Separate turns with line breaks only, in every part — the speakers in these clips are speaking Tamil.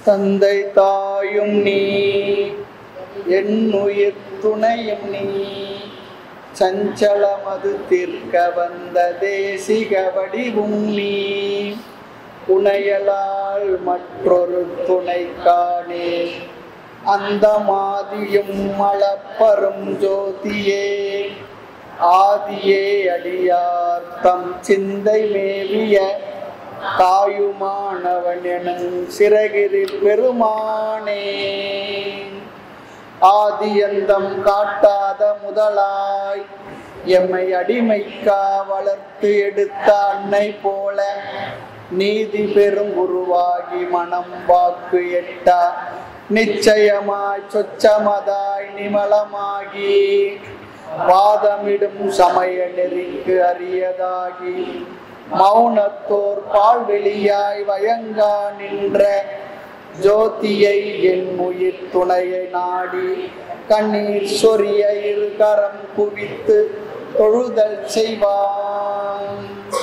தந்தை தாயும் நீ என்னுயிர் துணையும் நீ சஞ்சலமது தீர்க்க வந்த தேசிக வடிவும் நீ புனையலால் மற்றொரு துணை காணே அந்த மாதியும் அளப்பரும் ஜோதியே ஆதியே அடியார் தம் சிந்தை மேவிய தாயுமானவன் எனும் சிறகிரி பெருமானே ஆதியந்தம் காட்டாத முதலாய் எம்மை அடிமைக்கா வளர்த்து எடுத்த அன்னை போல நீதி பெருங்குருவாகி மனம் வாக்கு எட்டா நிச்சயமாய் சொச்சமதாய் நிமலமாகி வாதமிடும் சமய நெறிக்கு அரியதாகி மௌனத்தோர் பால்வெளியாய் வயங்கா நின்ற ஜோதியை என் உயிர் துணையை நாடி கண்ணீர் சொரிய இரு கரம் குவித்து தொழுதல் செய்வான்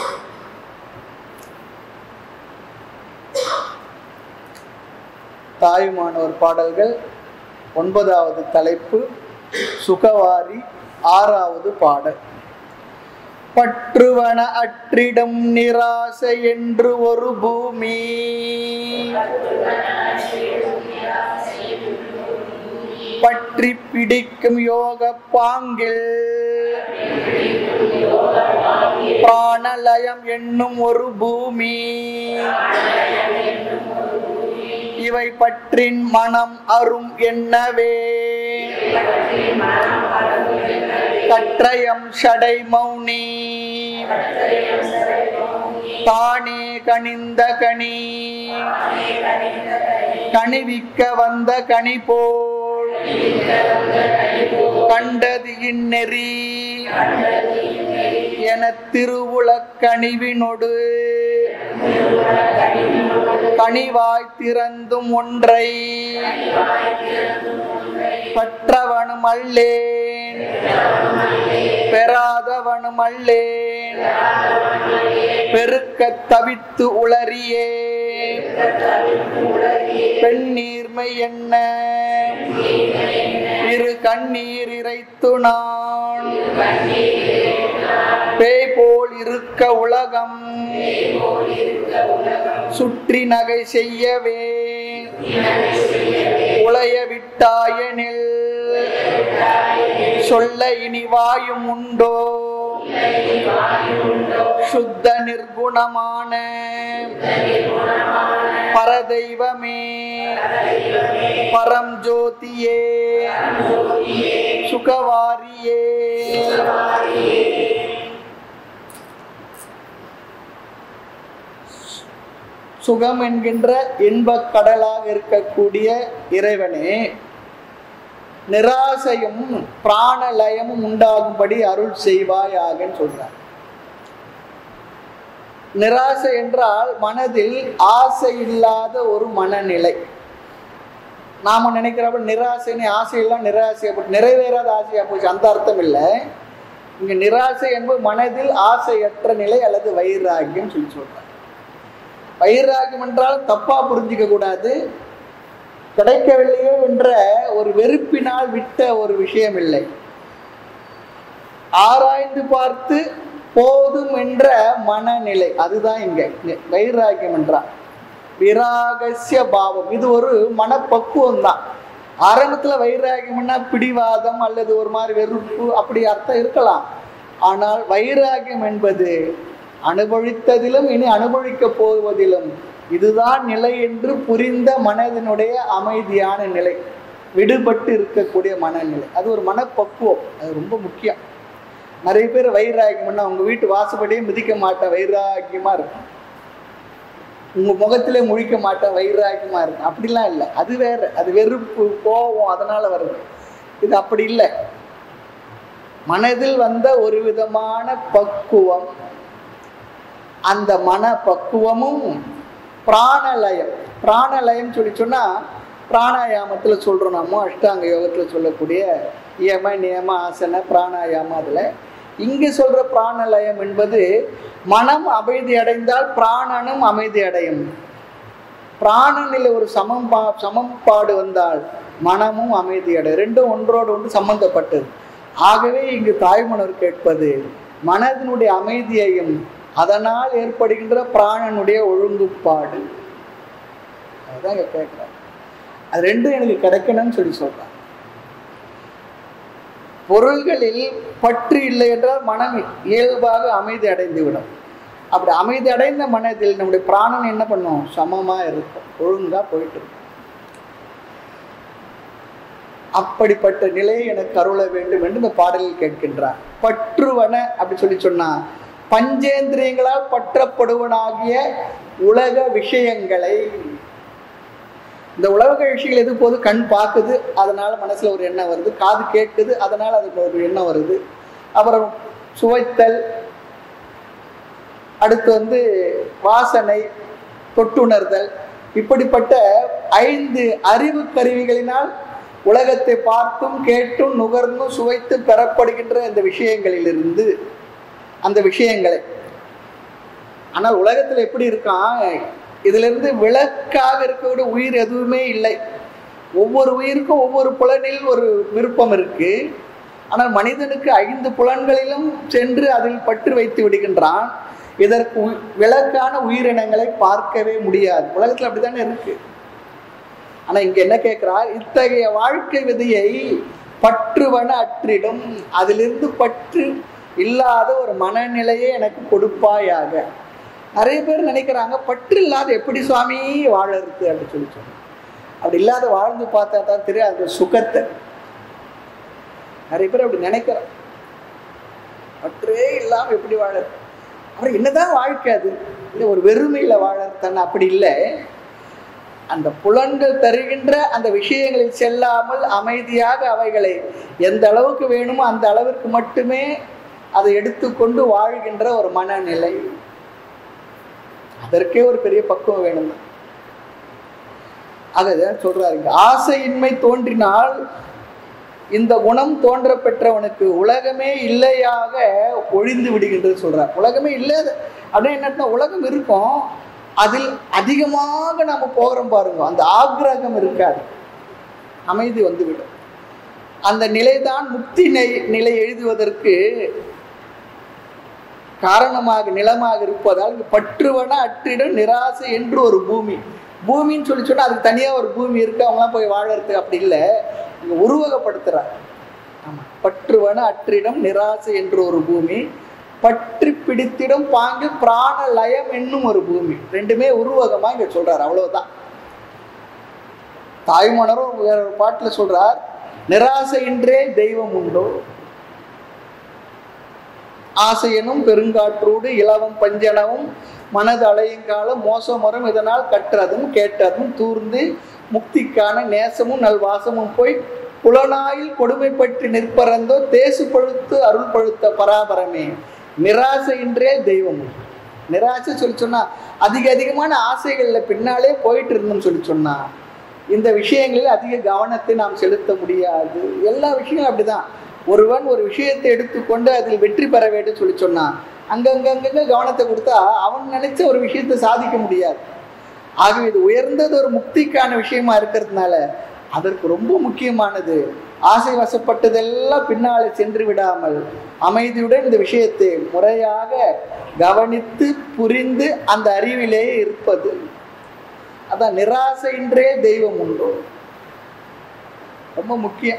தாயுமானோர் பாடல்கள் ஒன்பதாவது தலைப்பு சுகவாரி ஆறாவது பாடல் பற்றுவன அற்றிடம் நிராசை என்று ஒரு பூமி பற்றி பிடிக்கும் யோக பாங்கில் பிராணலயம் என்னும் ஒரு பூமி இவை பற்றின் மனம் அரும் என்னவே கற்றயம் ஷடை மௌனி தானே கனிந்த கனி கனிவிக்க வந்த கனி போல் கண்டது இந்நெறி என திருவுளக் கனிவினொடு கனிவாய் திறந்தும் ஒன்றை பற்றவனும் அல்லேன் பெறாதவனும் அல்லேன் பெருக்க தவித்து உளறியே பெண்ணீர்மை என்ன இரு கண்ணீர் இறைத்து நான் பேய் போல் இருக்க உலகம் சுற்றி நகை செய்யவே உளைய விட்டாயனில் சொல்ல இனி வாயும் உண்டோ சுத்த நிர்குணமான பரதெய்வமே பரம் ஜோதியே சுகவாரியே சுகம் என்கின்ற இன்பக் கடலாக இருக்கக்கூடிய இறைவனே நிராசையும் பிராணலயமும் உண்டாகும்படி அருள் செய்வாயாகன்னு சொல்றார் நிராசை என்றால் மனதில் ஆசை இல்லாத ஒரு மனநிலை நாம நினைக்கிறப்ப நிராசைன்னு ஆசையெல்லாம் நிராசை நிறைவேறாத ஆசையா போச்சு அந்த அர்த்தம் இல்லை இங்க நிராசை என்பது மனதில் ஆசையற்ற நிலை அல்லது வைராகியம் சொல்லி சொல்றாங்க வைராகியம் என்றால் தப்பா புரிஞ்சிக்க கூடாது கிடைக்கவில்லையோ என்ற ஒரு வெறுப்பினால் விட்ட ஒரு விஷயம் இல்லை ஆராய்ந்து பார்த்து போதும் என்ற மனநிலை அதுதான் இங்க வைராகியம் என்றார் விராகசிய பாவம் இது ஒரு மனப்பக்குவம் தான் ஆரம்பத்துல வைராகியம்னா பிடிவாதம் அல்லது ஒரு மாதிரி வெறுப்பு அப்படி அர்த்தம் இருக்கலாம் ஆனால் வைராகியம் என்பது அனுபவித்ததிலும் இனி அனுபவிக்க போவதிலும் இதுதான் நிலை என்று புரிந்த மனதினுடைய அமைதியான நிலை விடுபட்டு இருக்கக்கூடிய மனநிலை அது ஒரு மனப்பக்குவம் அது ரொம்ப முக்கியம் நிறைய பேர் வைராகியம்னா உங்க வீட்டு வாசப்படியே மிதிக்க மாட்டேன் வைராகியமா இருக்கும் உங்க முகத்திலே முழிக்க மாட்டேன் வைராகியமா இருக்கும் அப்படிலாம் இல்லை அது வேற அது வெறுப்பு கோபம் அதனால வருது இது அப்படி இல்லை மனதில் வந்த ஒரு விதமான பக்குவம் அந்த மன பக்குவமும் பிராணலயம் பிராணலயம் சொல்லி சொன்னா பிராணாயாமத்துல சொல்றோம் நம்ம அஷ்டாங்க யோகத்துல சொல்லக்கூடிய யம நியம ஆசன பிராணாயாமம் அதுல இங்கு சொல்ற பிராணலயம் என்பது மனம் அமைதி அடைந்தால் பிராணனும் அமைதி அடையும் பிராணநிலை ஒரு சமம்பா சமன்பாடு வந்தால் மனமும் அமைதியடை ரெண்டும் ஒன்றோடு ஒன்று சம்பந்தப்பட்டது ஆகவே இங்கு தாய்மனர் கேட்பது மனதினுடைய அமைதியையும் அதனால் ஏற்படுகின்ற பிராணனுடைய ஒழுங்குப்பாடு அதுதான் இங்க கேட்குறாங்க அது ரெண்டும் எனக்கு கிடைக்கணும்னு சொல்லி சொல்றாங்க பொருள்களில் பற்று இல்லை என்றால் மனம் இயல்பாக அமைதி அடைந்து விடும் அப்படி அமைதி அடைந்த மனதில் நம்முடைய பிராணன் என்ன பண்ணும் சமமா இருக்கும் ஒழுங்கா போயிட்டு இருக்கும் அப்படிப்பட்ட நிலையை எனக்கு அருள வேண்டும் என்று இந்த பாடலில் கேட்கின்றார் பற்றுவன அப்படி சொல்லி சொன்னா பஞ்சேந்திரியங்களால் பற்றப்படுவனாகிய உலக விஷயங்களை இந்த உலக விஷயங்கள் எது போது கண் பார்க்குது அதனால மனசுல ஒரு எண்ணம் வருது காது கேட்குது அதனால அதுக்கு ஒரு எண்ணம் வருது அப்புறம் சுவைத்தல் அடுத்து வந்து வாசனை தொட்டுணர்தல் இப்படிப்பட்ட ஐந்து அறிவு கருவிகளினால் உலகத்தை பார்த்தும் கேட்டும் நுகர்ந்தும் சுவைத்து பெறப்படுகின்ற இந்த விஷயங்களிலிருந்து அந்த விஷயங்களை ஆனால் உலகத்தில் எப்படி இருக்கான் இதுல இருந்து விளக்காக இருக்கக்கூடிய உயிர் எதுவுமே இல்லை ஒவ்வொரு உயிருக்கும் ஒவ்வொரு புலனில் ஒரு விருப்பம் இருக்கு ஆனால் மனிதனுக்கு ஐந்து புலன்களிலும் சென்று அதில் பற்று வைத்து விடுகின்றான் இதற்கு உ- விளக்கான உயிரினங்களை பார்க்கவே முடியாது உலகத்துல அப்படித்தானே இருக்கு ஆனா இங்க என்ன கேட்கிறார் இத்தகைய வாழ்க்கை விதியை பற்றுவன அற்றிடும் அதிலிருந்து பற்று இல்லாத ஒரு மனநிலையை எனக்கு கொடுப்பாயாக நிறைய பேர் நினைக்கிறாங்க பற்று இல்லாத எப்படி சுவாமி வாழறது அப்படி சொல்லி சொன்னாங்க அப்படி இல்லாத வாழ்ந்து பார்த்தா தான் தெரியும் அது சுகத்தை நிறைய பேர் அப்படி நினைக்கிறாங்க பற்றே இல்லாம எப்படி வாழறது அப்புறம் என்னதான் வாழ்க்கை அது இல்லை ஒரு வெறுமையில வாழறதானே அப்படி இல்லை அந்த புலன்கள் தருகின்ற அந்த விஷயங்களில் செல்லாமல் அமைதியாக அவைகளை எந்த அளவுக்கு வேணுமோ அந்த அளவிற்கு மட்டுமே அதை எடுத்துக்கொண்டு வாழ்கின்ற ஒரு மனநிலை அதற்கே ஒரு பெரிய பக்குவம் வேணும் தான். ஆக இதான் சொல்றாரு இங்க. ஆசையின்மை தோன்றினால் இந்த குணம் தோன்ற பெற்றவனுக்கு உலகமே இல்லையாக ஒழிந்து விடுகின்றது சொல்றார் உலகமே இல்லாத அப்படின்னா என்ன உலகம் இருக்கும் அதில் அதிகமாக நம்ம போகிறோம் பாருங்க அந்த ஆக்ரகம் இருக்காது அமைதி வந்துவிடும் அந்த நிலைதான் முக்தி நெய்- நிலை எழுதுவதற்கு காரணமாக நிலமாக இருப்பதால் இங்கு பற்றுவன அற்றிடம் நிராசை என்று ஒரு பூமி பூமின்னு சொல்லி சொன்னா அதுக்கு தனியா ஒரு பூமி இருக்கு அவங்களாம் போய் வாழறதுக்கு அப்படி இல்லை இங்க உருவகப்படுத்துறார் ஆமா பற்றுவன அற்றிடம் நிராசை என்று ஒரு பூமி பற்றி பிடித்திடும் பாங்கு பிராண லயம் என்னும் ஒரு பூமி ரெண்டுமே உருவகமா இங்க சொல்றார் அவ்வளவுதான் தாய்மணரும் வேற ஒரு பாட்டுல சொல்றார் நிராசையின்றே தெய்வம் உண்டோ ஆசையனும் பெருங்காற்றோடு இலவம் பஞ்சனவும் மனது அலையுங்காலம் மோசமரம் இதனால் கற்றதும் கேட்டதும் தூர்ந்து முக்திக்கான நேசமும் நல்வாசமும் போய் புலனாயில் கொடுமைப்பட்டு நிற்பறந்தோ தேசு பழுத்து அருள் பழுத்த பராபரமே நிராசையின்றே தெய்வம் உண்டு. நிராசை சொல்லி சொன்னா அதிக அதிகமான ஆசைகள்ல பின்னாலே போயிட்டு இருந்தோம்னு சொல்லி சொன்னா இந்த விஷயங்களில் அதிக கவனத்தை நாம் செலுத்த முடியாது எல்லா விஷயங்களும் அப்படிதான் ஒருவன் ஒரு விஷயத்தை எடுத்துக்கொண்டு அதில் வெற்றி பெற வேண்டும் சொல்லி சொன்னான் அங்கங்கங்க கவனத்தை கொடுத்தா அவன் நினைச்ச ஒரு விஷயத்தை சாதிக்க முடியாது ஆகவே இது உயர்ந்தது ஒரு முக்திக்கான விஷயமா இருக்கிறதுனால அதற்கு ரொம்ப முக்கியமானது ஆசை வசப்பட்டதெல்லாம் பின்னாலே சென்று விடாமல் அமைதியுடன் இந்த விஷயத்தை முறையாக கவனித்து புரிந்து அந்த அறிவிலேயே இருப்பது அதான் நிராசையின்றே தெய்வம் உண்டோ ரொம்ப முக்கியம்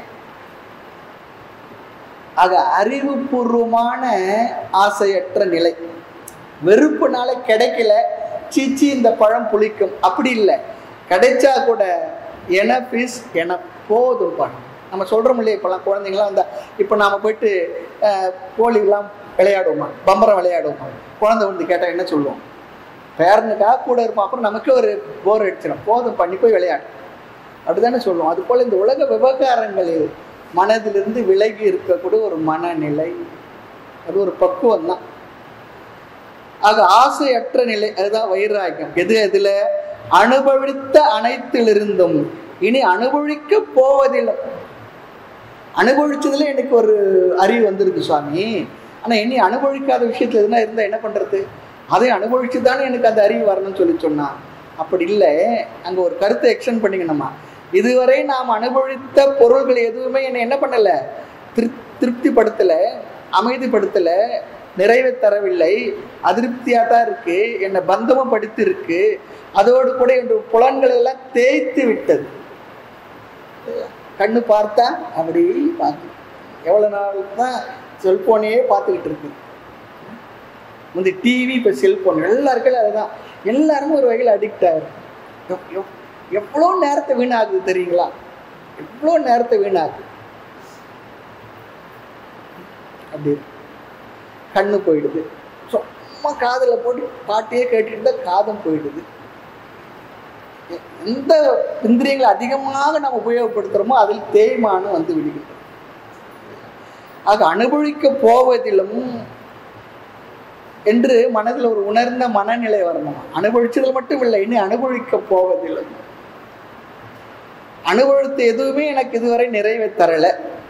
ஆக அறிவுபூர்வமான ஆசையற்ற நிலை வெறுப்புனால கிடைக்கல சீச்சி இந்த பழம் புளிக்கும் அப்படி இல்லை கிடைச்சா கூட என பீஸ் என போதும் பழம் நம்ம சொல்கிறோம் இல்லையா இப்போலாம் குழந்தைங்களாம் வந்தா இப்போ நாம் போயிட்டு அஹ், கோழிலாம் விளையாடுவோமா பம்பரம் விளையாடுவோமா குழந்தை வந்து கேட்டால் என்ன சொல்லுவோம் பேரனுக்காக கூட இருப்போம் அப்புறம் நமக்கே ஒரு போர் அடிச்சிடும் போதும் பண்ணி போய் விளையாடு அப்படிதானே சொல்லுவோம் அது போல இந்த உலக விவகாரங்களில் மனதிலிருந்து விலகி இருக்கக்கூடிய ஒரு மனநிலை அது ஒரு பக்குவம் தான் ஆக ஆசையற்ற நிலை அதுதான் வைராக்கியம் எது எதுல அனுபவித்த அனைத்திலிருந்தும் இனி அனுபவிக்க போவதில்லை அனுபவிச்சதுல எனக்கு ஒரு அறிவு வந்திருக்கு சுவாமி ஆனா இனி அனுபவிக்காத விஷயத்துல எதுனா இருந்தா என்ன பண்றது அதை அனுபவிச்சு தானே எனக்கு அந்த அறிவு வரணும்னு சொல்லி சொன்னா அப்படி இல்லை அங்க ஒரு கருத்தை எக்ஸ்டெண்ட் பண்ணிக்கணுமா இதுவரை நாம் அனுபவித்த பொருள்கள் எதுவுமே என்னை என்ன பண்ணல திருப் திருப்திப்படுத்தல அமைதிப்படுத்தல நிறைவை தரவில்லை அதிருப்தியா தான் இருக்கு என்னை பந்தமப்படுத்தி இருக்கு அதோடு கூட என் புலன்களை எல்லாம் தேய்த்து விட்டது கண்ணு பார்த்தா அப்படி பார்த்து எவ்வளோ நாள் தான் செல்போனையே பார்த்துக்கிட்டு இருக்கு முந்தி டிவி இப்போ செல்போன் எல்லாருக்கும் அதுதான் எல்லாருமே ஒரு வகையில் அடிக்ட் ஆகிருக்கு எவ்வளோ நேரத்தை வீணாகுது தெரியுங்களா எவ்வளோ நேரத்தை வீணாகுது அப்படி இருக்கு. கண்ணு போயிடுது சும்மா காதில் போட்டு பாட்டையே கேட்டுட்டு தான் காதம் போயிடுது எ- எந்த இந்திரியங்களை அதிகமாக நம்ம உபயோகப்படுத்துகிறோமோ அதில் தேய்மானம் வந்து விடுகிறது ஆக அனுபவிக்க போவதிலும் என்று மனதில் ஒரு உணர்ந்த மனநிலை வரணும் அனுபவிச்சதில் மட்டும் இல்லை இனி அனுபவிக்க போவதிலும் அனுபவித்த எதுவுமே எனக்கு இதுவரை நிறைவை தரல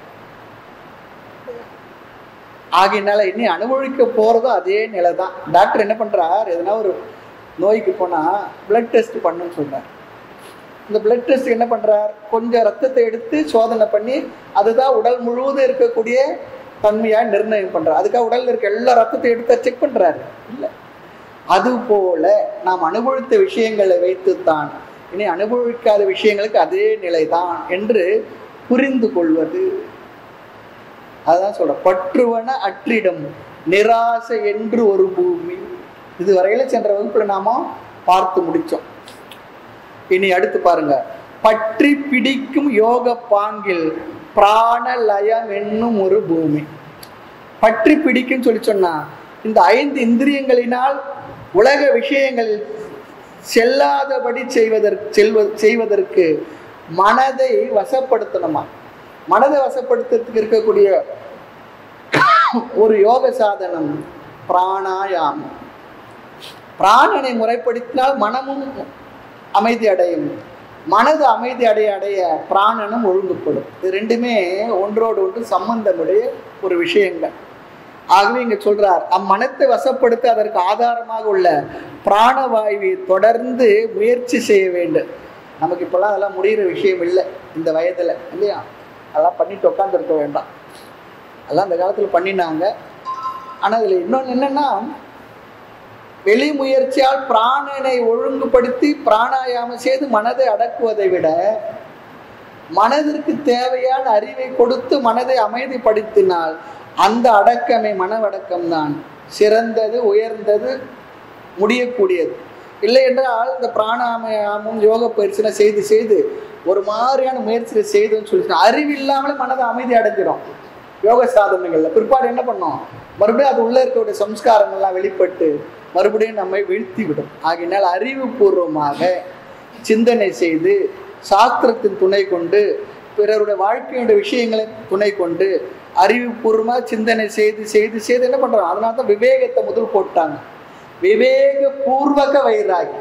ஆகையினால இனி அனுபவிக்க போறதும் அதே நிலை தான் டாக்டர் என்ன பண்றார் எதனா ஒரு நோய்க்கு போனா பிளட் டெஸ்ட் பண்ணுன்னு சொல்றார் இந்த பிளட் டெஸ்ட் என்ன பண்றார் கொஞ்சம் ரத்தத்தை எடுத்து சோதனை பண்ணி அதுதான் உடல் முழுவதும் இருக்கக்கூடிய தன்மையா நிர்ணயம் பண்றார் அதுக்காக உடல்ல இருக்க எல்லா ரத்தத்தை எடுத்து செக் பண்றாரு இல்லை அதுபோல நாம் அனுபவித்த விஷயங்களை வைத்துத்தான் இனி அனுபவிக்காத விஷயங்களுக்கு அதே நிலைதான் என்று புரிந்து கொள்வது அதான் சொல்ற பற்றுவன அற்றிடம் நிராசை என்று ஒரு பூமி இதுவரையில சென்ற வகுப்புல நாம பார்த்து முடிச்சோம் இனி அடுத்து பாருங்க பற்றி பிடிக்கும் யோக பாங்கில் பிராணலயம் என்னும் ஒரு பூமி பற்றி பிடிக்கும் சொல்லி சொன்னா இந்த ஐந்து இந்திரியங்களினால் உலக விஷயங்கள் செல்லாதபடி செய்வதற்கு செல்வ செய்வதற்கு மனதை வசப்படுத்தணுமா மனதை வசப்படுத்துறதுக்கு இருக்கக்கூடிய ஒரு யோக சாதனம் பிராணாயாமம் பிராணனை முறைப்படுத்தினால் மனமும் அமைதி அடையும் மனது அமைதி அடைய அடைய பிராணனும் ஒழுங்குப்படும் இது ரெண்டுமே ஒன்றோடு ஒன்று சம்பந்தமுடைய ஒரு விஷயங்கள் ஆகவே இங்க சொல்றார் அம்மனத்தை வசப்படுத்த அதற்கு ஆதாரமாக உள்ள பிராணவாயுவை தொடர்ந்து முயற்சி செய்ய வேண்டும் நமக்கு இப்போல்லாம் அதெல்லாம் முடிகிற விஷயம் இல்லை இந்த வயதுல இல்லையா அதெல்லாம் பண்ணிட்டு உட்காந்துருக்க வேண்டாம் அதெல்லாம் அந்த காலத்தில் பண்ணினாங்க ஆனால் இதில் இன்னொன்று என்னன்னா வெளி முயற்சியால் பிராணனை ஒழுங்குபடுத்தி பிராணாயாமம் செய்து மனதை அடக்குவதை விட மனதிற்கு தேவையான அறிவை கொடுத்து மனதை அமைதிப்படுத்தினால் அந்த அடக்கமே மனவடக்கம் தான் சிறந்தது உயர்ந்தது முடியக்கூடியது இல்லை என்றால் இந்த பிராணாயாமம் யோக பயிற்சியெல்லாம் செய்து செய்து ஒரு மாதிரியான முயற்சியை செய்துன்னு சொல்லிட்டு அறிவு இல்லாமலே மனதை அமைதி அடைஞ்சிடும் யோக சாதனைகள்ல பிற்பாடு என்ன பண்ணோம் மறுபடியும் அது உள்ள இருக்கக்கூடிய சம்ஸ்காரங்கள்லாம் வெளிப்பட்டு மறுபடியும் நம்மை வீழ்த்தி விடும் ஆகையினால் அறிவுபூர்வமாக சிந்தனை செய்து சாஸ்திரத்தின் துணை கொண்டு பிறருடைய வாழ்க்கையுடைய விஷயங்களை துணை கொண்டு அறிவுபூர்வமாக சிந்தனை செய்து செய்து செய்து என்ன பண்றோம் அதனால தான் விவேகத்தை முதல் போட்டாங்க விவேக பூர்வக வைராகி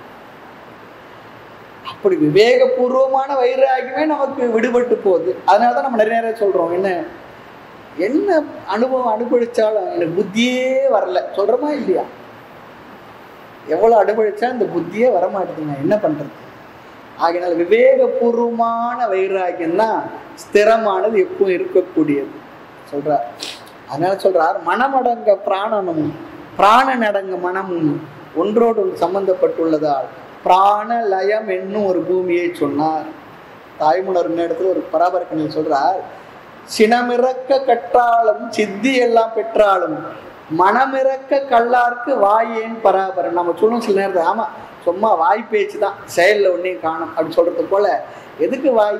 அப்படி விவேகபூர்வமான வைராகியமே நமக்கு விடுபட்டு போகுது அதனால தான் நம்ம நிறைய நேரம் சொல்றோம் என்ன என்ன அனுபவம் அனுபவிச்சாலும் எனக்கு புத்தியே வரல சொல்றோமா இல்லையா எவ்வளவு அனுபவிச்சா இந்த புத்தியே வரமாட்டேதுங்க என்ன பண்றது ஆகையினால விவேகபூர்வமான வைராகியம் தான் ஸ்திரமானது எப்பவும் இருக்கக்கூடியது சொல்றார் அதனால சொல்றார் மனமடங்க பிராணனும் பிராணன் அடங்க மனமும் ஒன்றோடு ஒன்று சம்பந்தப்பட்டுள்ளதால் பிராணலயம் என்னும் ஒரு பூமியை சொன்னார் தாய்மலர் இடத்துல ஒரு பராபரக்கணில் சொல்றார் சினமிறக்க கற்றாலும் சித்தி எல்லாம் பெற்றாலும் மனமிறக்க கல்லார்க்கு வாயேன் பராபரன் நம்ம சொல்லும் சில நேரத்தில் ஆமா சும்மா வாய் பேச்சு தான் செயலில் ஒன்றையும் காணும் அப்படி சொல்றது போல எதுக்கு வாய்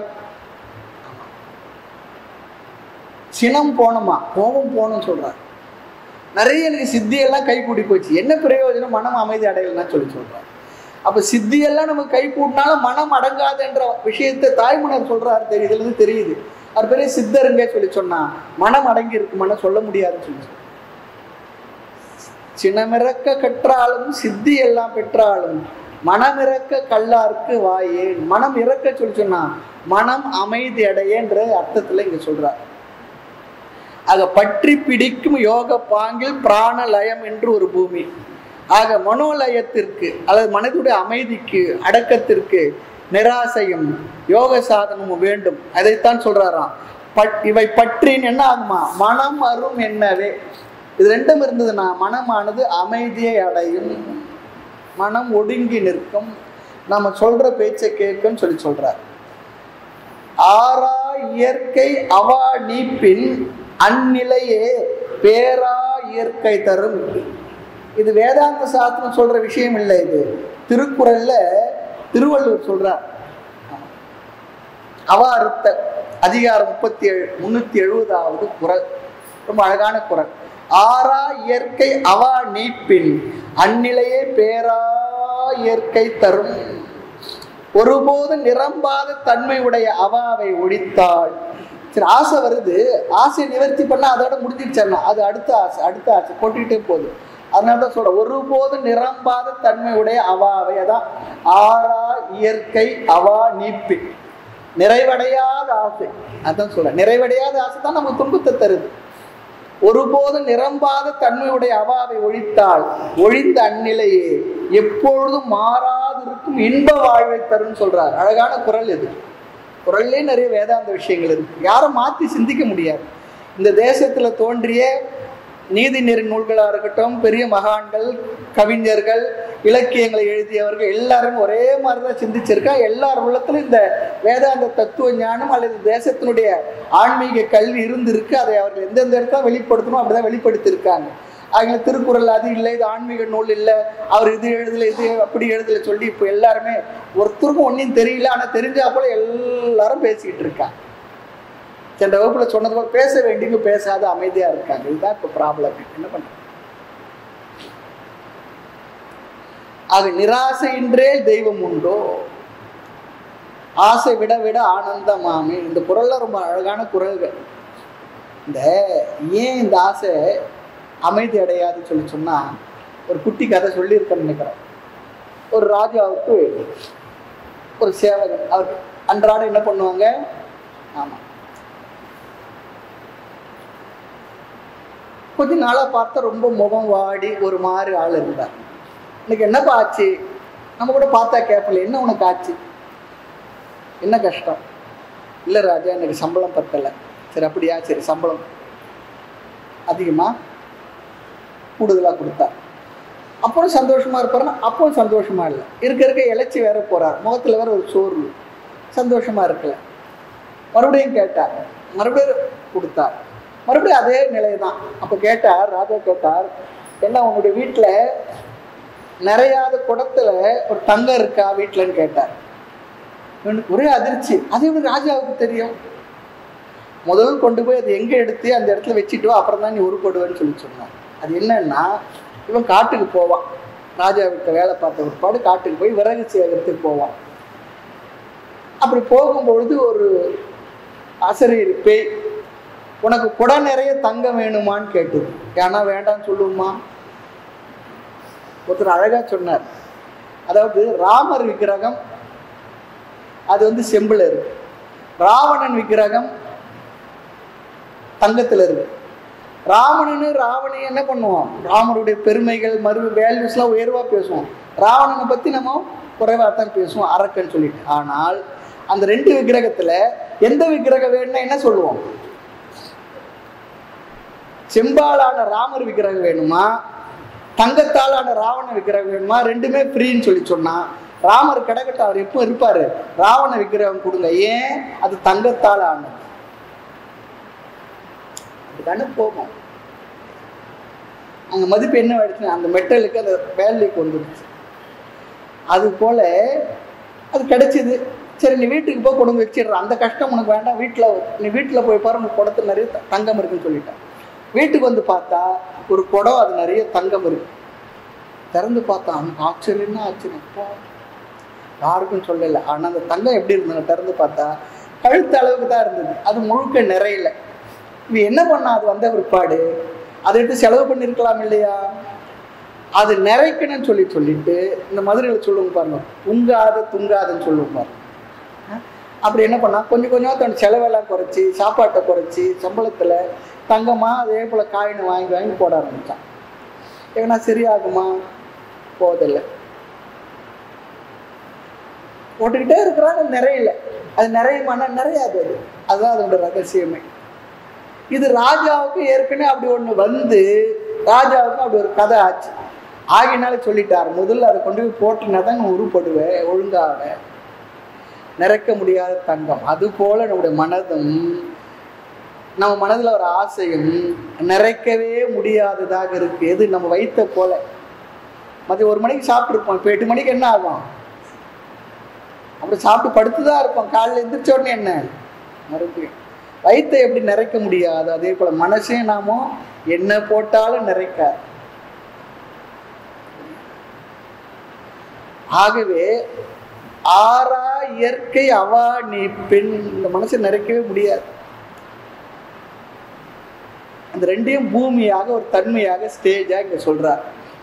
சினம் போகணுமா கோபம் போகணும்னு சொல்றார் நிறைய எனக்கு சித்தியெல்லாம் கை கூடி போச்சு என்ன பிரயோஜனம் மனம் அமைதி அடையலைன்னா சொல்லி சொல்றார் அப்ப சித்தியெல்லாம் நம்ம கை கூட்டினாலும் மனம் அடங்காதுன்ற விஷயத்தை தாய்மனர் சொல்றாரு தெரியுது இதுல இருந்து தெரியுது அவர் பெரிய சித்தருங்க சொல்லி சொன்னா மனம் அடங்கி இருக்குமான்னு சொல்ல முடியாதுன்னு சொல்லி சொன்னார். சினமிறக்க கற்றாலும் சித்தி எல்லாம் பெற்றாலும் மனமிறக்க கல்லார்க்கு வாயே மனம் இறக்க சொல்லி சொன்னா மனம் அமைதி அடையன்ற அர்த்தத்துல இங்க சொல்றார் ஆக பற்றி பிடிக்கும் யோக பாங்கில் பிராணலயம் என்று ஒரு பூமி ஆக மனோலயத்திற்கு அல்லது மனதுடைய அமைதிக்கு அடக்கத்திற்கு நிராசையும் யோக சாதனமும் வேண்டும் அதைத்தான் சொல்றாராம் பட் இவை பற்றின் என்ன ஆகுமா மனம் அரும் என்னவே இது ரெண்டும் இருந்ததுன்னா மனமானது அமைதியை அடையும் மனம் ஒடுங்கி நிற்கும் நம்ம சொல்ற பேச்சை கேட்கும் சொல்லி சொல்றார் ஆறா இயற்கை அவா நீப்பின் அந்நிலையே பேரா இயற்கை தரும் இது வேதாந்த சாஸ்திரம் சொல்ற விஷயம் இல்லை இது திருக்குறள்ல திருவள்ளுவர் சொல்றார் அவா அறுத்த அதிகாரம் முப்பத்தி ஏழு முன்னூத்தி எழுபதாவது குறள் ரொம்ப அழகான குறள் ஆறா இயற்கை அவா நீப்பின் அந்நிலையே பேரா இயற்கை தரும் ஒருபோதும் நிரம்பாத தன்மை உடைய அவாவை ஒழித்தாள் சரி ஆசை வருது ஆசையை நிவர்த்தி பண்ணா அதோட முடிஞ்சிடுச்சா அது அடுத்த ஆசை அடுத்த ஆசை போட்டுக்கிட்டே போகுது அதனால தான் சொல்றேன் ஒருபோதும் நிரம்பாத தன்மை உடைய அவாவை அதான் ஆறா இயற்கை அவா நீப்பி நிறைவடையாத ஆசை அதான் சொல்றேன் நிறைவடையாத ஆசை தான் நமக்கு துன்பத்தை தருது ஒருபோதும் நிரம்பாத தன்மையுடைய அவாவை ஒழித்தால் ஒழிந்த அந்நிலையே எப்பொழுதும் மாறாதிருக்கும் இன்ப வாழ்வை தரும் சொல்றார் அழகான குரல் இது குரல்லே நிறைய வேதாந்த விஷயங்கள் இருக்கு யாரும் மாத்தி சிந்திக்க முடியாது இந்த தேசத்துல தோன்றிய நீதிநெறி நூல்களாக இருக்கட்டும் பெரிய மகான்கள் கவிஞர்கள் இலக்கியங்களை எழுதியவர்கள் எல்லாரும் ஒரே மாதிரி தான் சிந்திச்சிருக்கா எல்லார் உள்ளத்திலும் இந்த வேதாந்த தத்துவ ஞானம் அல்லது தேசத்தினுடைய ஆன்மீக கல்வி இருந்திருக்கு அதை அவர்கள் எந்தெந்த இடத்துல வெளிப்படுத்தணும் அப்படிதான் வெளிப்படுத்தியிருக்காங்க அவங்க திருக்குறள் அது இல்லை இது ஆன்மீக நூல் இல்லை அவர் இது எழுதல இது அப்படி எழுதல சொல்லி இப்போ எல்லாருமே ஒருத்தருக்கும் ஒன்றும் தெரியல ஆனால் தெரிஞ்சா போல எல்லாரும் பேசிக்கிட்டு இருக்காங்க சென்ற வகுப்புல சொன்னது போல பேச வேண்டியவங்க பேசாத அமைதியா இருக்காங்க இதுதான் இப்போ ப்ராப்ளம் என்ன பண்ண ஆக நிராசையின்றே தெய்வம் உண்டோ ஆசை விட விட ஆனந்தமாமே இந்த குரல்ல ரொம்ப அழகான குரல்கள் இந்த ஏன் இந்த ஆசை அமைதி அடையாதுன்னு சொல்லி சொன்னா ஒரு குட்டி கதை சொல்லியிருக்கேன்னு நினைக்கிறேன் ஒரு ராஜாவுக்கு ஒரு சேவகன் அவர் அன்றாடம் என்ன பண்ணுவாங்க ஆமா கொஞ்ச நாளாக பார்த்தா ரொம்ப முகம் வாடி ஒரு மாதிரி ஆள் இருந்தார் இன்னைக்கு என்னப்பா ஆச்சு நம்ம கூட பார்த்தா கேட்பல என்ன உனக்கு ஆச்சு என்ன கஷ்டம் இல்லை ராஜா எனக்கு சம்பளம் பத்தலை சரி அப்படியா சரி சம்பளம் அதிகமாக கூடுதலாக கொடுத்தா அப்புறம் சந்தோஷமா இருப்பாருன்னா அப்பவும் சந்தோஷமா இல்லை இருக்க இருக்க இழைச்சி வேற போறார் முகத்துல வேற ஒரு சோர்வு சந்தோஷமா இருக்கல மறுபடியும் கேட்டார் மறுபடியும் கொடுத்தார் மறுபடியும் அதே நிலை தான் அப்போ கேட்டார் ராஜா கேட்டார் என்ன உன்னுடைய வீட்டில் நிறையாத குடத்துல ஒரு தங்கம் இருக்கா வீட்டிலன்னு கேட்டார் இவனுக்கு ஒரே அதிர்ச்சி அது எப்படி ராஜாவுக்கு தெரியும் முதல் கொண்டு போய் அது எங்கே எடுத்து அந்த இடத்துல வச்சுட்டு வா, அப்புறம் தான் நீ உருப்படுவேன்னு சொல்லி சொன்னான் அது என்னன்னா இவன் காட்டுக்கு போவான் ராஜா வீட்டை வேலை பார்த்த பிற்பாடு காட்டுக்கு போய் விறகு சேகரத்துக்கு போவான் அப்படி போகும்பொழுது ஒரு அசரீர் பேய் உனக்கு குடம் நிறைய தங்கம் வேணுமான்னு கேட்டது ஏன்னா வேண்டாம்னு சொல்லுமா ஒருத்தர் அழகா சொன்னார் அதாவது ராமர் விக்கிரகம் அது வந்து செம்புல இருக்கு ராவணன் விக்கிரகம் தங்கத்துல இருக்கு ராவணனு ராவணி என்ன பண்ணுவோம் ராமருடைய பெருமைகள் மறு வேல்யூஸ்லாம் உயர்வா பேசுவோம் ராவணனை பத்தி நம்ம குறைவா தான் பேசுவோம் அரக்கன் சொல்லிட்டு ஆனால் அந்த ரெண்டு விக்கிரகத்துல எந்த விக்கிரகம் வேணும்னா என்ன சொல்லுவோம் செம்பாலான ராமர் விக்கிரகம் வேணுமா தங்கத்தாலான ராவண விக்கிரகம் வேணுமா ரெண்டுமே ஃப்ரீன்னு சொல்லி சொன்னா ராமர் கிடக்கட்டும் அவர் எப்போ இருப்பாரு ராவண விக்கிரகம் கொடுங்க ஏன் அது தங்கத்தால் ஆனது அதுதானே போகும் அங்க மதிப்பு என்ன ஆயிடுச்சு அந்த மெட்டலுக்கு அந்த வேல்யூக்கு வந்துடுச்சு அது போல அது கிடைச்சிது சரி நீ வீட்டுக்கு போய் கொண்டு வந்து வச்சிடுற அந்த கஷ்டம் உனக்கு வேண்டாம் வீட்டில் நீ வீட்டில் போய் பாரு உனக்கு குடத்துல நிறைய த- தங்கம் இருக்குன்னு சொல்லிட்டேன் வீட்டுக்கு வந்து பார்த்தா ஒரு குடம் அது நிறைய தங்கம் இருக்கு திறந்து பார்த்தா அவனுக்கு ஆச்சரியம்னா ஆச்சரியம் அப்பா, யாருக்கும் சொல்லலை ஆனால் அந்த தங்கம் எப்படி இருந்தது திறந்து பார்த்தா கழுத்து அளவுக்கு தான் இருந்தது அது முழுக்க நிறையல இவன் என்ன பண்ணா அது வந்த பிற்பாடு அதை எடுத்து செலவு பண்ணியிருக்கலாம் இல்லையா அது நிறைக்கணும்னு சொல்லி சொல்லிட்டு இந்த மதுரையில் சொல்லுவாங்க பாருங்க உங்காத துங்காதுன்னு சொல்லுவாங்க பாருங்க அஹ் அப்படி என்ன பண்ணா கொஞ்சம் கொஞ்சம் தன் செலவெல்லாம் குறைச்சி சாப்பாட்டை குறைச்சி சம்பளத்தில் தங்கமா அதே போல் காயின் வாங்கி வாங்கி போட ஆரம்பிச்சான் ஏன்னா சரியாகுமா போதில்லை போட்டுக்கிட்டே இருக்கிறாங்க நிறையல அது நிறையமான நிறையாது அது அதுதான் அதோட ரகசியமே இது ராஜாவுக்கு ஏற்கனவே அப்படி ஒண்ணு வந்து ராஜாவுக்கு அப்படி ஒரு கதை ஆச்சு ஆகினால சொல்லிட்டார் முதல்ல அதை கொண்டு போய் போட்டுனா தான் நீ உருப்படுவேன் ஒழுங்காக நிறைக்க முடியாத தங்கம் அது போல நம்முடைய மனதும் நம்ம மனதுல ஒரு ஆசையும் நிறைக்கவே முடியாததாக இருக்கு எது நம்ம வைத்த போல மதியம் ஒரு மணிக்கு சாப்பிட்ருப்போம் இப்போ எட்டு மணிக்கு என்ன ஆகும் அப்படி சாப்பிட்டு படுத்துதான் இருப்போம் காலையில் எந்திரிச்ச உடனே என்ன மறுபடியும் வயித்தை எப்படி நிறைக்க முடியாது அதே போல மனசையும் நாமும் என்ன போட்டாலும் நிறைக்காது ஆகவே ஆறா இயற்கை அவா நீ பெண் இந்த மனசை நிறைக்கவே முடியாது அந்த ரெண்டையும் பூமியாக ஒரு தன்மையாக ஸ்டேஜா இங்க சொல்றார்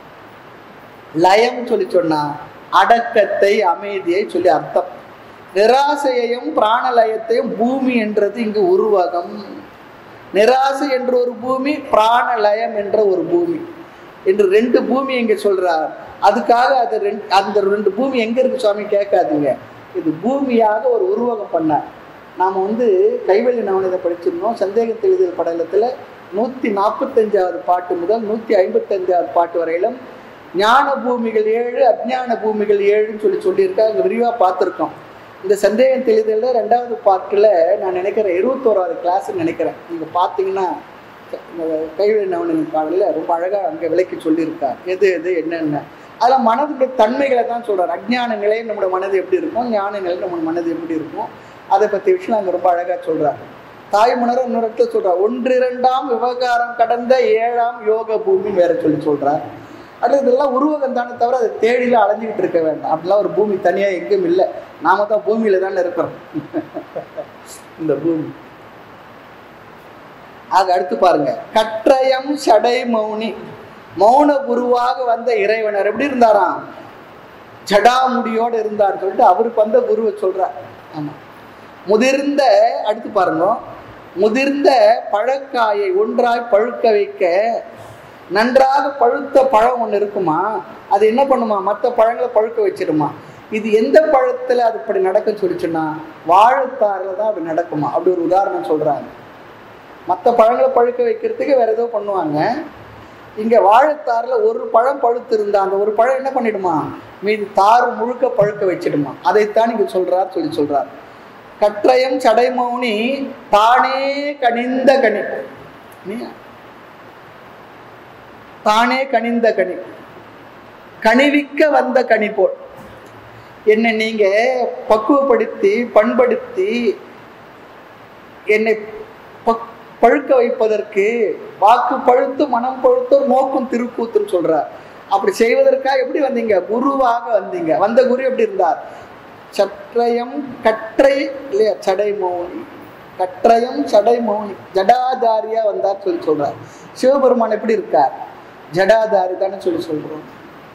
லயம் சொல்லி சொன்னா அடக்கத்தை அமைதியை சொல்லி அர்த்தம் நிராசையையும் பிராணலயத்தையும் பூமி என்றது இங்கு உருவகம் நிராசை என்ற ஒரு பூமி பிராணலயம் என்ற ஒரு பூமி என்று ரெண்டு பூமி இங்க சொல்றார் அதுக்காக அது ரெண்டு அந்த ரெண்டு பூமி எங்க இருக்கு சுவாமி கேட்காதீங்க இது பூமியாக ஒரு உருவகம் பண்ணார் நாம் வந்து கைவெளி நவனிதை படிச்சிருந்தோம் சந்தேக தெளிதல் படலத்தில் நூற்றி நாற்பத்தஞ்சாவது பாட்டு முதல் நூற்றி ஐம்பத்தஞ்சாவது பாட்டு வரையிலும் ஞான பூமிகள் ஏழு அஜ்ஞான பூமிகள் ஏழுன்னு சொல்லி சொல்லியிருக்கா அங்கே விரிவாக பார்த்துருக்கோம் இந்த சந்தேகம் தெளிதலில் ரெண்டாவது பாட்டில் நான் நினைக்கிறேன் இருபத்தோராவது கிளாஸ்ன்னு நினைக்கிறேன் நீங்கள் பார்த்தீங்கன்னா இந்த கைவெளி நவனின் பாடலில் ரொம்ப அழகாக அங்கே விளக்கி சொல்லியிருக்கார் எது எது என்னென்ன அதில் மனதுடைய தன்மைகளை தான் சொல்கிறார் அஜ்ஞான நிலையில் நம்மளோட மனது எப்படி இருக்கும் ஞான நிலையில் நம்ம மனது எப்படி இருக்கும் அதை பற்றி விஷயம் அங்கே ரொம்ப அழகாக சொல்கிறார் தாய்மணர் இன்னொரு இடத்துல சொல்கிறார் ஒன்றிரண்டாம் விவகாரம் கடந்த ஏழாம் யோக பூமின்னு வேற சொல்லி சொல்கிறார் அடுத்து இதெல்லாம் உருவகம் தானே தவிர அதை தேடில அலைஞ்சிக்கிட்டு இருக்க வேண்டாம் அப்படிலாம் ஒரு பூமி தனியாக எங்கேயும் இல்லை நாம தான் பூமியில தானே இருக்கிறோம் இந்த பூமி ஆக அடுத்து பாருங்க கற்றயம் சடை மௌனி மௌன குருவாக வந்த இறைவனர் எப்படி இருந்தாராம் ஜடாமுடியோடு இருந்தார் சொல்லிட்டு அவருக்கு வந்த குருவை சொல்றார் ஆமா முதிர்ந்த அடுத்து பாருங்க முதிர்ந்த பழக்காயை ஒன்றாய் பழுக்க வைக்க நன்றாக பழுத்த பழம் ஒன்று இருக்குமா அது என்ன பண்ணுமா மற்ற பழங்களை பழுக்க வச்சிடுமா இது எந்த பழத்தில் அது இப்படி நடக்க சொல்லிச்சுன்னா வாழைத்தாரில் தான் அப்படி நடக்குமா அப்படி ஒரு உதாரணம் சொல்கிறாங்க மற்ற பழங்களை பழுக்க வைக்கிறதுக்கு வேற ஏதோ பண்ணுவாங்க இங்கே வாழைத்தாரில் ஒரு பழம் பழுத்து இருந்தா அந்த ஒரு பழம் என்ன பண்ணிடுமா மீதி தாறு முழுக்க பழுக்க வச்சிடுமா அதைத்தான் இங்கே சொல்றார் சொல்லி சொல்றார் கற்றயம் சடைமௌனி தானே கனிந்த கனி இல்லையா? தானே கனிந்த கனி கனிவிக்க வந்த கனி போல் என்னை நீங்க பக்குவப்படுத்தி பண்படுத்தி என்னை பக்- பழுக்க வைப்பதற்கு வாக்கு பழுத்து மனம் பழுத்தோர் நோக்கும் திருக்கூத்துன்னு சொல்றார் அப்படி செய்வதற்காக எப்படி வந்தீங்க குருவாக வந்தீங்க வந்த குரு எப்படி இருந்தார் சற்றயம் கற்றை இல்லையா சடை மௌனி கற்றயம் சடை மௌனி ஜடாதாரியா வந்தார் சொல்லி சொல்றார் சிவபெருமான் எப்படி இருக்கார் ஜடாதாரி தானே சொல்லி சொல்றோம்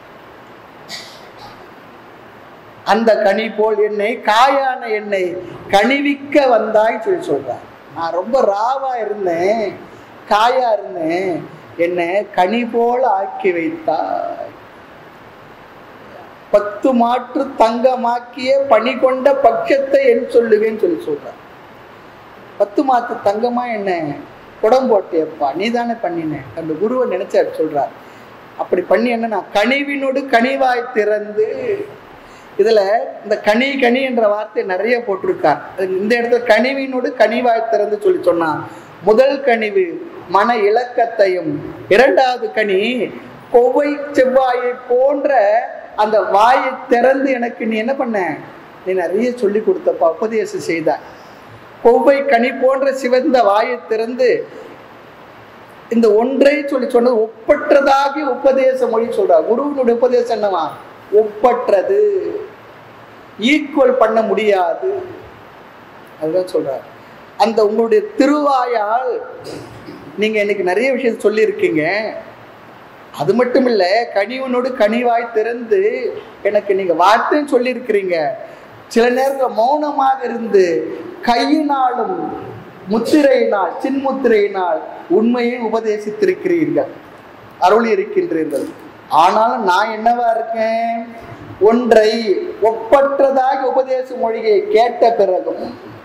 அந்த கனி போல் என்னை காயான என்னை கனிவிக்க வந்தாய் சொல்லி சொல்றார் நான் ரொம்ப ராவா இருந்தேன் காயா இருந்தேன் என்னை கனி போல ஆக்கி வைத்தாய் பத்து மாற்று தங்கமாக்கிய பணி கொண்ட பட்சத்தை என் சொல்லுவேன்னு சொல்லி சொல்றார் பத்து மாற்று தங்கமா என்ன குடம் போட்டியப்பா நீ தானே பண்ணின அந்த குருவை நினைச்சார் சொல்றார் அப்படி பண்ணி என்னன்னா கனிவினோடு கனிவாய் திறந்து இதுல இந்த கனி கனி என்ற வார்த்தை நிறைய போட்டிருக்கார் அது இந்த இடத்துல கனிவினோடு கனிவாய் திறந்து சொல்லி சொன்னான் முதல் கனிவு மன இலக்கத்தையும் இரண்டாவது கனி கொவ்வை செவ்வாயை போன்ற அந்த வாயை திறந்து எனக்கு நீ என்ன பண்ண நீ நிறைய சொல்லி கொடுத்தப்பா உபதேசம் செய்தாய் கொவ்வை கனி போன்ற சிவந்த வாயை திறந்து இந்த ஒன்றை சொல்லி சொன்னது ஒப்பற்றதாகி உபதேச மொழி சொல்றார் குருவினுடைய உபதேசம் என்னவா ஒப்பற்றது ஈக்குவல் பண்ண முடியாது அதுதான் சொல்றார் அந்த உங்களுடைய திருவாயால் நீங்க இன்னைக்கு நிறைய விஷயம் சொல்லியிருக்கீங்க அது மட்டும் இல்ல கனிவனோடு கனிவாய் திறந்து எனக்கு நீங்க வார்த்தையும் சொல்லியிருக்கிறீங்க சில நேரத்தில் மௌனமாக இருந்து கையினாலும் முத்திரையினால் சின்முத்திரையினால் உண்மையை உபதேசித்திருக்கிறீர்கள் அருளி இருக்கின்றீர்கள் ஆனாலும் நான் என்னவா இருக்கேன் ஒன்றை ஒப்பற்றதாக உபதேச மொழியை கேட்ட பிறகும்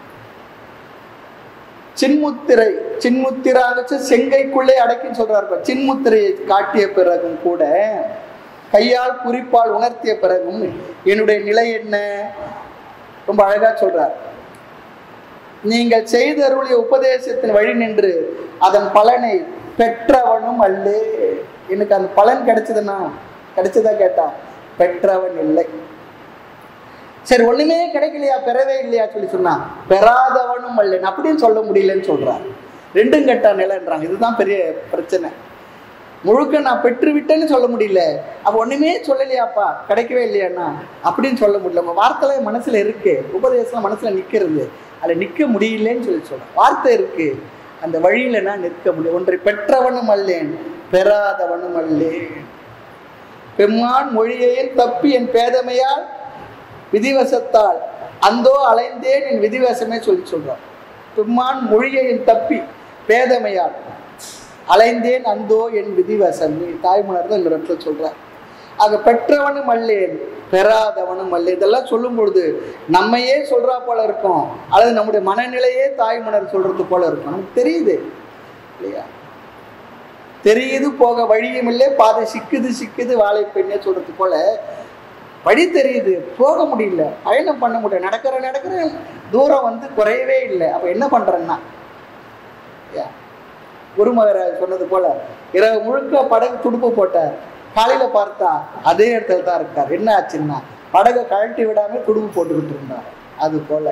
சின்முத்திரை சின்முத்திராக வச்சு செங்கைக்குள்ளே அடக்கின்னு சொல்றாரு பாரு. சின்முத்திரையை காட்டிய பிறகும் கூட கையால் குறிப்பால் உணர்த்திய பிறகும் என்னுடைய நிலை என்ன ரொம்ப அழகா சொல்றார் நீங்கள் செய்தருளிய உபதேசத்தின் வழி நின்று அதன் பலனை பெற்றவனும் அல்லே எனக்கு அந்த பலன் கிடைச்சதுன்னா கிடைச்சதா கேட்டா பெற்றவன் இல்லை சரி ஒண்ணுமே கிடைக்கலையா பெறவே இல்லையா சொல்லி சொன்னா பெறாதவனும் அல்லன் அப்படின்னு சொல்ல முடியலன்னு சொல்றார் ரெண்டும் கெட்ட நிலைன்றாங்க இதுதான் பெரிய பிரச்சனை முழுக்க நான் பெற்று விட்டேன்னு சொல்ல முடியல அப்ப ஒண்ணுமே சொல்லலையாப்பா கிடைக்கவே இல்லையாண்ணா அப்படின்னு சொல்ல முடியல உங்க வார்த்தை மனசுல இருக்கு உபதேசம் மனசுல நிக்கிறது அதுல நிக்க முடியலன்னு சொல்லி சொல்றேன் வார்த்தை இருக்கு அந்த வழியில நான் நிற்க முடியும் ஒன்றை பெற்றவனும் அல்லேன் பெறாதவனும் அல்லேன் பெம்மான் மொழியையும் தப்பி என் பேதமையால் விதிவசத்தால் அந்தோ அலைந்தேன் என் விதிவசமே சொல்லி சொல்றான் பெம்மான் மொழியையும் தப்பி பேதமையால் அலைந்தேன் அந்தோ என் விதிவசம் தாய்மலர் தான் இந்த இடத்துல சொல்றார் ஆக பெற்றவனும் அல்லேன் பெறாதவனும் அல்ல இதெல்லாம் சொல்லும் பொழுது நம்மையே சொல்றா போல இருக்கும் அல்லது நம்முடைய மனநிலையே தாய்மலர் சொல்றது போல இருக்கும் நமக்கு தெரியுது இல்லையா தெரியுது போக வழியும் இல்லை பாதை சிக்குது சிக்குது வாழை பெண்ணே சொல்றது போல வழி தெரியுது போக முடியல பயணம் பண்ண முடியல நடக்கிற நடக்கிற தூரம் வந்து குறையவே இல்லை அப்ப என்ன பண்றேன்னா இல்லையா? குருமகராஜ் சொன்னது போல இரவு முழுக்க படகு துடுப்பு போட்டார் காலையில பார்த்தா அதே இடத்துல தான் இருக்கார் என்ன ஆச்சுன்னா படகை கழட்டி விடாம துடுப்பு போட்டுக்கிட்டு இருந்தார் அது போல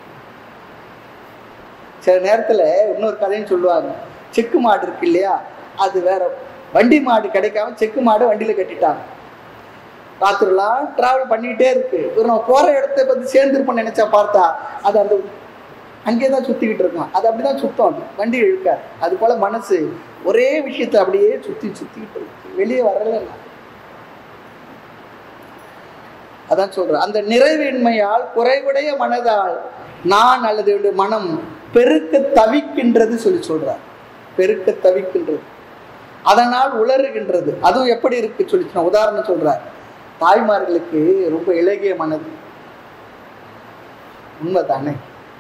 சில நேரத்துல இன்னொரு கதையும் சொல்லுவாங்க செக்கு மாடு இருக்கு இல்லையா அது வேற வண்டி மாடு கிடைக்காம செக்கு மாடு வண்டியில கட்டிட்டாங்க ராத்திரிலாம் டிராவல் பண்ணிக்கிட்டே இருக்கு ஒரு நம்ம போற இடத்த பத்தி சேர்ந்துருப்போம்னு நினைச்சா பார்த்தா அது அந்த அங்கேயே தான் சுத்திக்கிட்டு இருக்கும் அது அப்படிதான் சுத்தம் அது வண்டி இழுக்காது அது போல மனசு ஒரே விஷயத்தை அப்படியே சுத்தி சுத்திக்கிட்டு இருக்கு வெளியே வரல அதான் சொல்றேன் அந்த நிறைவின்மையால் குறைவுடைய மனதால் நான் அல்லது என்னுடைய மனம் பெருக்க தவிக்கின்றது சொல்லி சொல்றார் பெருக்க தவிக்கின்றது அதனால் உளறுகின்றது அதுவும் எப்படி இருக்கு சொல்லி சொன்ன உதாரணம் சொல்றார் தாய்மார்களுக்கு ரொம்ப இலகிய மனது உண்மைதானே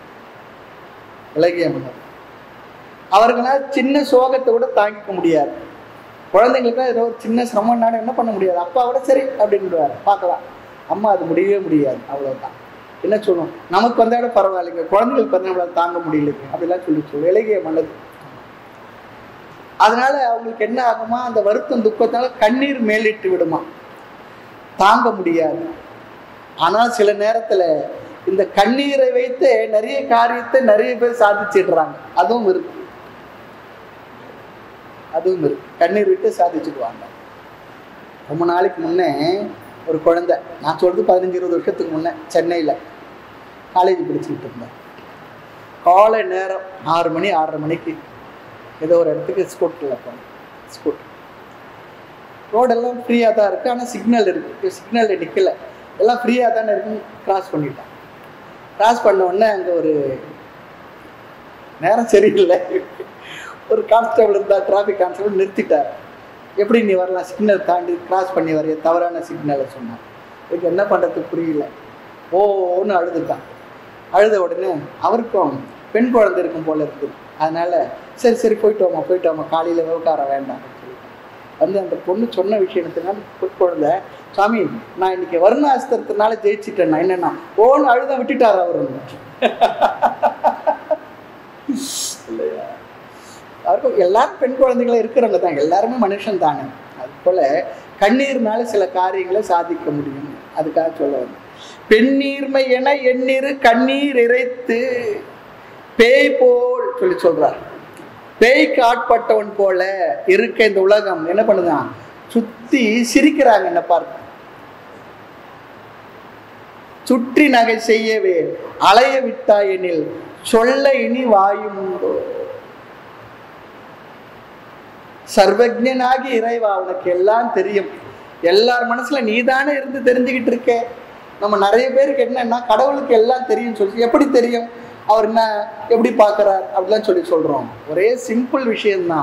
இலகிய மனது அவர்களால் சின்ன சோகத்தை கூட தாங்கிக்க முடியாது குழந்தைங்களுக்கு ஏதோ ஒரு சின்ன சிரமம்னாலும் என்ன பண்ண முடியாது அப்பா விட சரி அப்படின்றாரு பார்க்கலாம் அம்மா அது முடியவே முடியாது அவ்வளவுதான் என்ன சொல்லணும் நமக்கு வந்தா விட பரவாயில்லைங்க குழந்தைங்களுக்கு வந்து நம்மளால தாங்க முடியலைங்க அப்படிலாம் சொல்லி சொல்லுவோம் இலகிய மனது அதனால அவங்களுக்கு என்ன ஆகுமா அந்த வருத்தம் துக்கத்தால கண்ணீர் மேலிட்டு விடுமா தாங்க முடியாது ஆனால் சில நேரத்துல இந்த கண்ணீரை வைத்து நிறைய காரியத்தை நிறைய பேர் சாதிச்சிடுறாங்க அதுவும் இருக்கு அதுவும் இருக்கு கண்ணீர் விட்டு சாதிச்சுடுவாங்க ரொம்ப நாளைக்கு முன்னே ஒரு குழந்தை நான் சொல்றது பதினஞ்சு இருபது வருஷத்துக்கு முன்னே சென்னையில் காலேஜ் படிச்சுக்கிட்டு இருந்தேன் காலை நேரம் ஆறு மணி ஆறரை மணிக்கு ஏதோ ஒரு இடத்துக்கு ஸ்கூட்டில் போனேன் ஸ்கூட் ரோடெல்லாம் ஃப்ரீயாக தான் இருக்குது ஆனால் சிக்னல் இருக்குது சிக்னலில் நிற்கல எல்லாம் ஃப்ரீயாக தானே இருக்குன்னு கிராஸ் பண்ணிட்டேன் கிராஸ் பண்ண உடனே அங்கே ஒரு நேரம் சரியில்லை ஒரு கான்ஸ்டபிள் இருந்தால் டிராஃபிக் கான்ஸ்டபிள் நிறுத்திட்டார் எப்படி நீ வரலாம் சிக்னல் தாண்டி கிராஸ் பண்ணி வரைய தவறான சிக்னலை சொன்னார் இதுக்கு என்ன பண்ணுறது புரியல ஓன்னு அழுதுட்டான் அழுத உடனே அவருக்கும் பெண் குழந்தை இருக்கும் போல இருக்குது அதனால சரி சரி போயிட்டு வாமா போயிட்டு வாமா காலையில் விவகார வேண்டாம் அப்படின்னு சொல்லிட்டான். வந்து அந்த பொண்ணு சொன்ன விஷயத்துனால பெண் குழந்தை சாமி நான் இன்னைக்கு வருணாஸ்திரத்தினால ஜெயிச்சிட்டேன் நான் என்னன்னா ஓன்னு அழுத விட்டுட்டார் அவர் இல்லையா அவருக்கும் எல்லாரும் பெண் குழந்தைகளும் இருக்கிறவங்க தான் எல்லாருமே மனுஷன் தானே அது போல கண்ணீர்னால சில காரியங்களை சாதிக்க முடியும் அதுக்காக சொல்ல வந்தேன் பெண்ணீர்மை என எண்ணீர் கண்ணீர் இறைத்து பேய் போல் சொல்லி சொல்றார் பேய்க்கு ஆட்பட்டவன் போல இருக்க இந்த உலகம் என்ன பண்ணுதான் சுத்தி சிரிக்கிறாங்க என்ன பார்த்து சுற்றி நகை செய்யவே அலைய விட்டாயெனில் சொல்ல இனி வாயும் உண்டோ சர்வஜனாகி இறைவா உனக்கு எல்லாம் தெரியும் எல்லார் மனசுல நீதானே இருந்து தெரிஞ்சுக்கிட்டு இருக்க நம்ம நிறைய பேருக்கு என்னன்னா கடவுளுக்கு எல்லாம் தெரியும் சொல்லி எப்படி தெரியும் அவர் என்ன எப்படி பார்க்கறார் அப்படிலாம் சொல்லி சொல்றோம் ஒரே சிம்பிள் விஷயம்தான்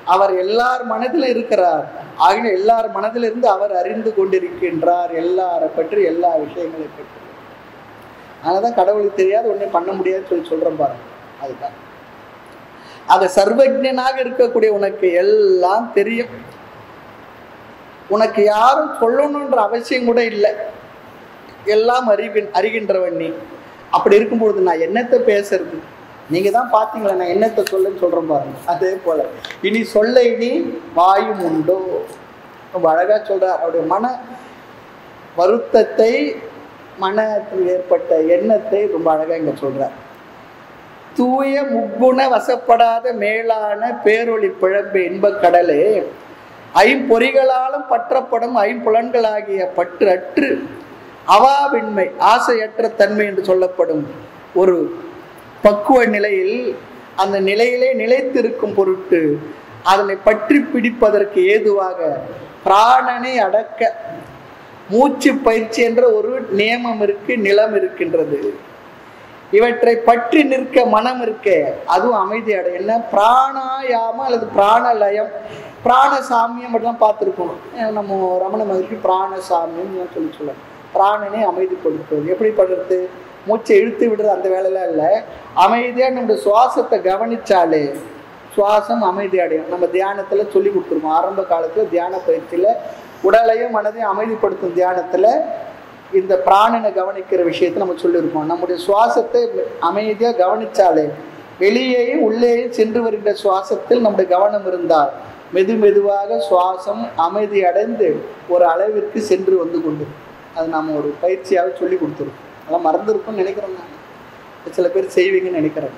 அவர் எல்லார் மனதில் இருக்கிறார் ஆகின எல்லார் மனதிலிருந்து அவர் அறிந்து கொண்டிருக்கின்றார் எல்லாரை பற்றி எல்லா விஷயங்களை பற்றி அதனாலதான் கடவுளுக்கு தெரியாது ஒண்ணே பண்ண முடியாதுன்னு சொல்லி சொல்றேன் பாருங்க அதுதான் ஆக சர்வஜனாக இருக்கக்கூடிய உனக்கு எல்லாம் தெரியும் உனக்கு யாரும் சொல்லணுன்ற அவசியம் கூட இல்லை எல்லாம் அறிவின் அறிகின்றவன் நீ அப்படி இருக்கும்பொழுது நான் என்னத்தை பேசுறது நீங்க தான் பாத்தீங்களா நான் என்னத்தை சொல்லுன்னு சொல்றேன் பாருங்க அதே போல இனி சொல்ல இனி வாயும் உண்டோ ரொம்ப அழகா சொல்றார் அவருடைய மன வருத்தத்தை மனத்தில் ஏற்பட்ட எண்ணத்தை ரொம்ப அழகா இங்க சொல்றார் தூய முக்குண வசப்படாத மேலான பேரொளி பிழம்பு இன்பக் கடலே ஐம்பொறிகளாலும் பற்றப்படும் ஐம்புலன்களாகிய பற்று அற்று அவாவின்மை ஆசையற்ற தன்மை என்று சொல்லப்படும் ஒரு பக்குவ நிலையில் அந்த நிலையிலே நிலைத்திருக்கும் பொருட்டு அதனை பற்றி பிடிப்பதற்கு ஏதுவாக பிராணனை அடக்க மூச்சு பயிற்சி என்ற ஒரு நியமம் இருக்கு நிலம் இருக்கின்றது இவற்றை பற்றி நிற்க மனம் இருக்க அதுவும் அமைதி அடைய என்ன பிராணாயாமம் அல்லது பிராணலயம் பிராணசாமியம் அப்படிலாம் பார்த்துருக்கோம் நம்ம ரமண மகிழ்ச்சி பிராணசாமியம் சொல்லி சொல்லலாம் பிராணனை அமைதிப்படுத்துவது எப்படி படுறது மூச்சை இழுத்து விடுறது அந்த வேலையெல்லாம் இல்லை அமைதியாக நம்முடைய சுவாசத்தை கவனிச்சாலே சுவாசம் அமைதி அடையும் நம்ம தியானத்தில் சொல்லி கொடுத்துருக்கோம் ஆரம்ப காலத்தில் தியான பயிற்சியில் உடலையும் மனதையும் அமைதிப்படுத்தும் தியானத்தில் இந்த பிராணனை கவனிக்கிற விஷயத்தை நம்ம சொல்லியிருக்கோம் நம்முடைய சுவாசத்தை அமைதியாக கவனிச்சாலே வெளியேயும் உள்ளேயும் சென்று வருகின்ற சுவாசத்தில் நம்முடைய கவனம் இருந்தால் மெது மெதுவாக சுவாசம் அமைதி அடைந்து ஒரு அளவிற்கு சென்று வந்து கொண்டு அது நாம் ஒரு பயிற்சியாக சொல்லி கொடுத்துருக்கோம் அதெல்லாம் மறந்துருக்கும்னு நினைக்கிறேன் நான் சில பேர் செய்வீங்கன்னு நினைக்கிறேன்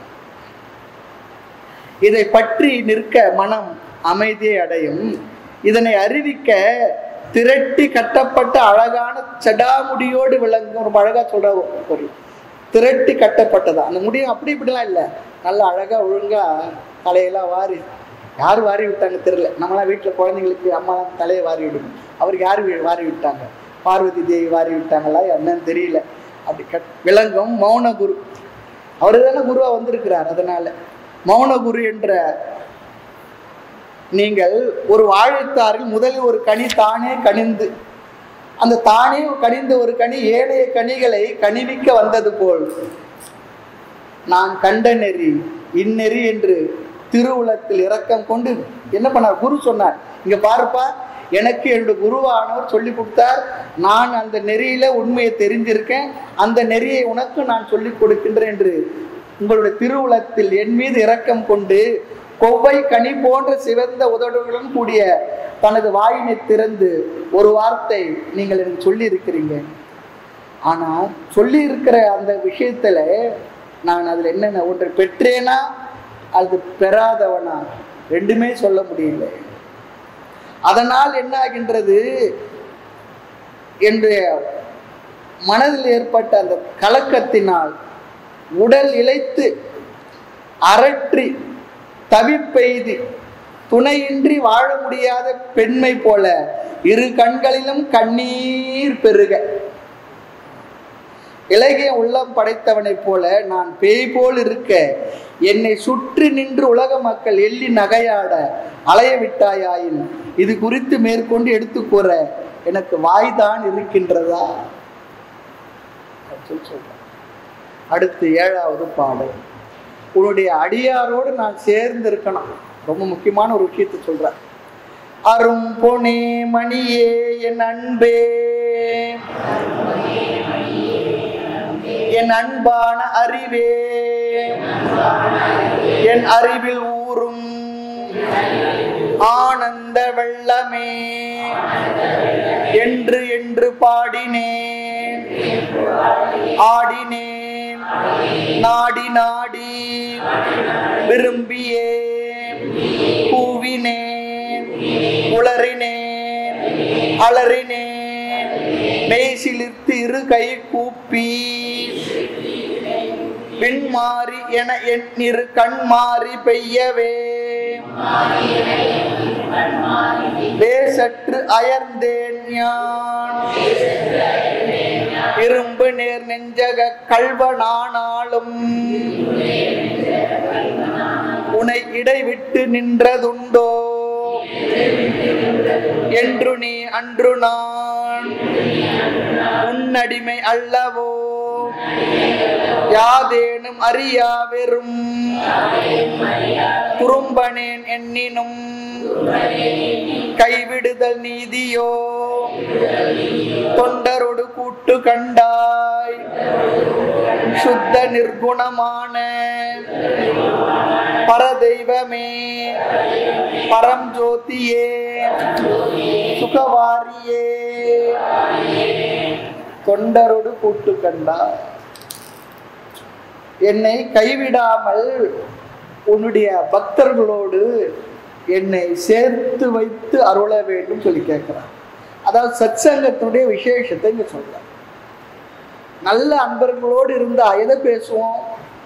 இதை பற்றி நிற்க மனம் அமைதியை அடையும் இதனை அறிவிக்க திரட்டி கட்டப்பட்ட அழகான செடாமுடியோடு விளங்கும் ரொம்ப அழகா சொல்ற ஒரு பொருள் திரட்டி கட்டப்பட்டதா அந்த முடியும் அப்படி இப்படிலாம் இல்லை நல்லா அழகா ஒழுங்கா தலையெல்லாம் வாரி யார் வாரி விட்டாங்க தெரியல நம்மளாம் வீட்டில் குழந்தைங்களுக்கு அம்மா தலையை வாரி விடுங்க அவருக்கு யார் வி- வாரி விட்டாங்க பார்வதி தேவி வாரி விட்டாங்களா என்னன்னு தெரியல அப்படி கட் விளங்கும் மௌன குரு அவரு தானே குருவா வந்திருக்கிறார் அதனால மௌன குரு என்ற நீங்கள் ஒரு வாழைத்தாரில் முதலில் ஒரு கனி தானே கனிந்து அந்த தானே கனிந்த ஒரு கனி ஏனைய கனிகளை கனிவிக்க வந்தது போல் நான் கண்ட நெறி இந்நெறி என்று திருவுளத்தில் இரக்கம் கொண்டு என்ன பண்ணார் குரு சொன்னார் இங்க பாருப்பா எனக்கு என்னுடைய குருவானவர் சொல்லி கொடுத்தார் நான் அந்த நெறியில உண்மையை தெரிஞ்சிருக்கேன் அந்த நெறியை உனக்கு நான் சொல்லி கொடுக்கின்றேன் என்று உங்களுடைய திருவுளத்தில் என் மீது இரக்கம் கொண்டு கொவ்வை கனி போன்ற சிவந்த உதடுகளுடன் கூடிய தனது வாயினை திறந்து ஒரு வார்த்தை நீங்கள் எனக்கு சொல்லி இருக்கிறீங்க ஆனா சொல்லி இருக்கிற அந்த விஷயத்துல நான் அதுல என்னென்ன ஒன்று பெற்றேனா அது பெறாதவனா ரெண்டுமே சொல்ல முடியல அதனால் என்ன ஆகின்றது என்னுடைய மனதில் ஏற்பட்ட அந்த கலக்கத்தினால் உடல் இழைத்து அரற்றி தவிப்பெய்தி துணையின்றி வாழ முடியாத பெண்மை போல இரு கண்களிலும் கண்ணீர் பெருக இலகிய உள்ளம் படைத்தவனைப் போல நான் பேய் போல் இருக்க என்னை சுற்றி நின்று உலக மக்கள் எள்ளி நகையாட அலைய விட்டாயாயின் இது குறித்து மேற்கொண்டு எடுத்து கூற எனக்கு வாய்தான் இருக்கின்றதா அப்படின்னு சொல்லி சொல்றார். அடுத்து ஏழாவது பாடல் உன்னுடைய அடியாரோடு நான் சேர்ந்து இருக்கணும் ரொம்ப முக்கியமான ஒரு விஷயத்தை சொல்றேன் அரும் பொனே மணியே என் அன்பே என் அன்பான அறிவே என் அறிவில் ஊறும் ஆனந்த வெள்ளமே என்று என்று பாடினேன் ஆடினேன் நாடி நாடி விரும்பியே கூவினேன் உளறினேன் அலறினேன் மெய் சிலிர்த்து இரு கை கூப்பி பின்மாறி என என் இரு கண் மாறி பெய்யவே வேசற்று அயர்ந்தேன் யான் இரும்பு நேர் நெஞ்சக கல்வனானாலும் உனை இடைவிட்டு நின்றதுண்டோ என்று நீ அன்று நான் உன்னடிமை அல்லவோ யாதேனும் அறியா வெறும் குறும்பனேன் எண்ணினும் கைவிடுதல் நீதியோ தொண்டரோடு கூட்டு கண்டாய் சுத்த நிர்குணமான பரதெய்வமே பரம் ஜோதியே சுகவாரியே தொண்டரோடு கூட்டு கண்டாய் என்னை கைவிடாமல் உன்னுடைய பக்தர்களோடு என்னை சேர்த்து வைத்து அருள வேண்டும் சொல்லி கேட்கிறார் அதாவது சத்சங்கத்தினுடைய விசேஷத்தை இங்க சொல்றார் நல்ல அன்பர்களோடு இருந்தா எதை பேசுவோம்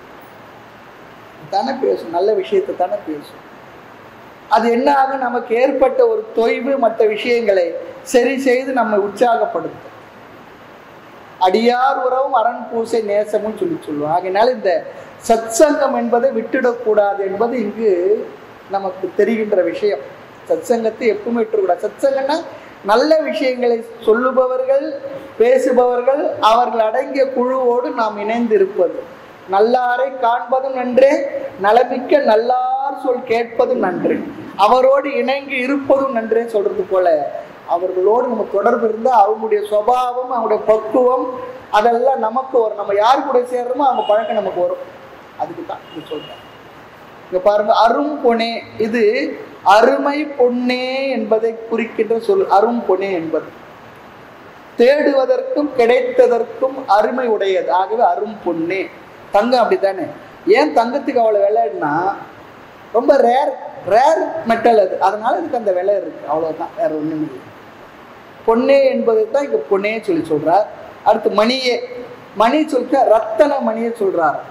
தானே பேசும் நல்ல விஷயத்தை தானே பேசும் அது என்ன ஆகும் நமக்கு ஏற்பட்ட ஒரு தொய்வு மற்ற விஷயங்களை சரி செய்து நம்மை உற்சாகப்படுத்தும் அடியார் உறவும் அரண் பூசை நேசமும் சொல்லி சொல்லுவோம் ஆகையினால இந்த சத்சங்கம் என்பதை விட்டுடக்கூடாது என்பது இங்கு நமக்கு தெரிகின்ற விஷயம் சத்சங்கத்தை எப்பவுமே விட்டுக்கூடாது சத்சங்கம்னா நல்ல விஷயங்களை சொல்லுபவர்கள் பேசுபவர்கள் அவர்கள் அடங்கிய குழுவோடு நாம் இணைந்து இருப்பது நல்லாரை காண்பதும் நன்றே நலமிக்க நல்லார் சொல் கேட்பதும் நன்று அவரோடு இணங்கி இருப்பதும் நன்றே சொல்றது போல அவர்களோடு நம்ம தொடர்பு இருந்தால் அவங்களுடைய சுபாவம் அவங்களுடைய பக்குவம் அதெல்லாம் நமக்கு வரும் நம்ம யார் கூட சேர்றோமோ அவங்க பழக்கம் நமக்கு வரும் அதுக்கு தான் இது சொல்றேன் இங்க பாருங்க அரும் பொனே இது அருமை பொன்னே என்பதை குறிக்கின்ற சொல் அரும் பொனே என்பது தேடுவதற்கும் கிடைத்ததற்கும் அருமை உடையது ஆகவே அரும் பொன்னே தங்கம் அப்படித்தானே ஏன் தங்கத்துக்கு அவ்வளோ விலைன்னா ரொம்ப ரேர் ரேர் மெட்டல் அது அதனால இதுக்கு அந்த விலை இருக்கு அவ்வளவுதான் வேற ஒண்ணும் இல்லை பொன்னே என்பது தான் இங்க பொன்னே சொல்லி சொல்றார் அடுத்து மணியே மணி சொல்லிட்டு ரத்தன மணியை சொல்றார்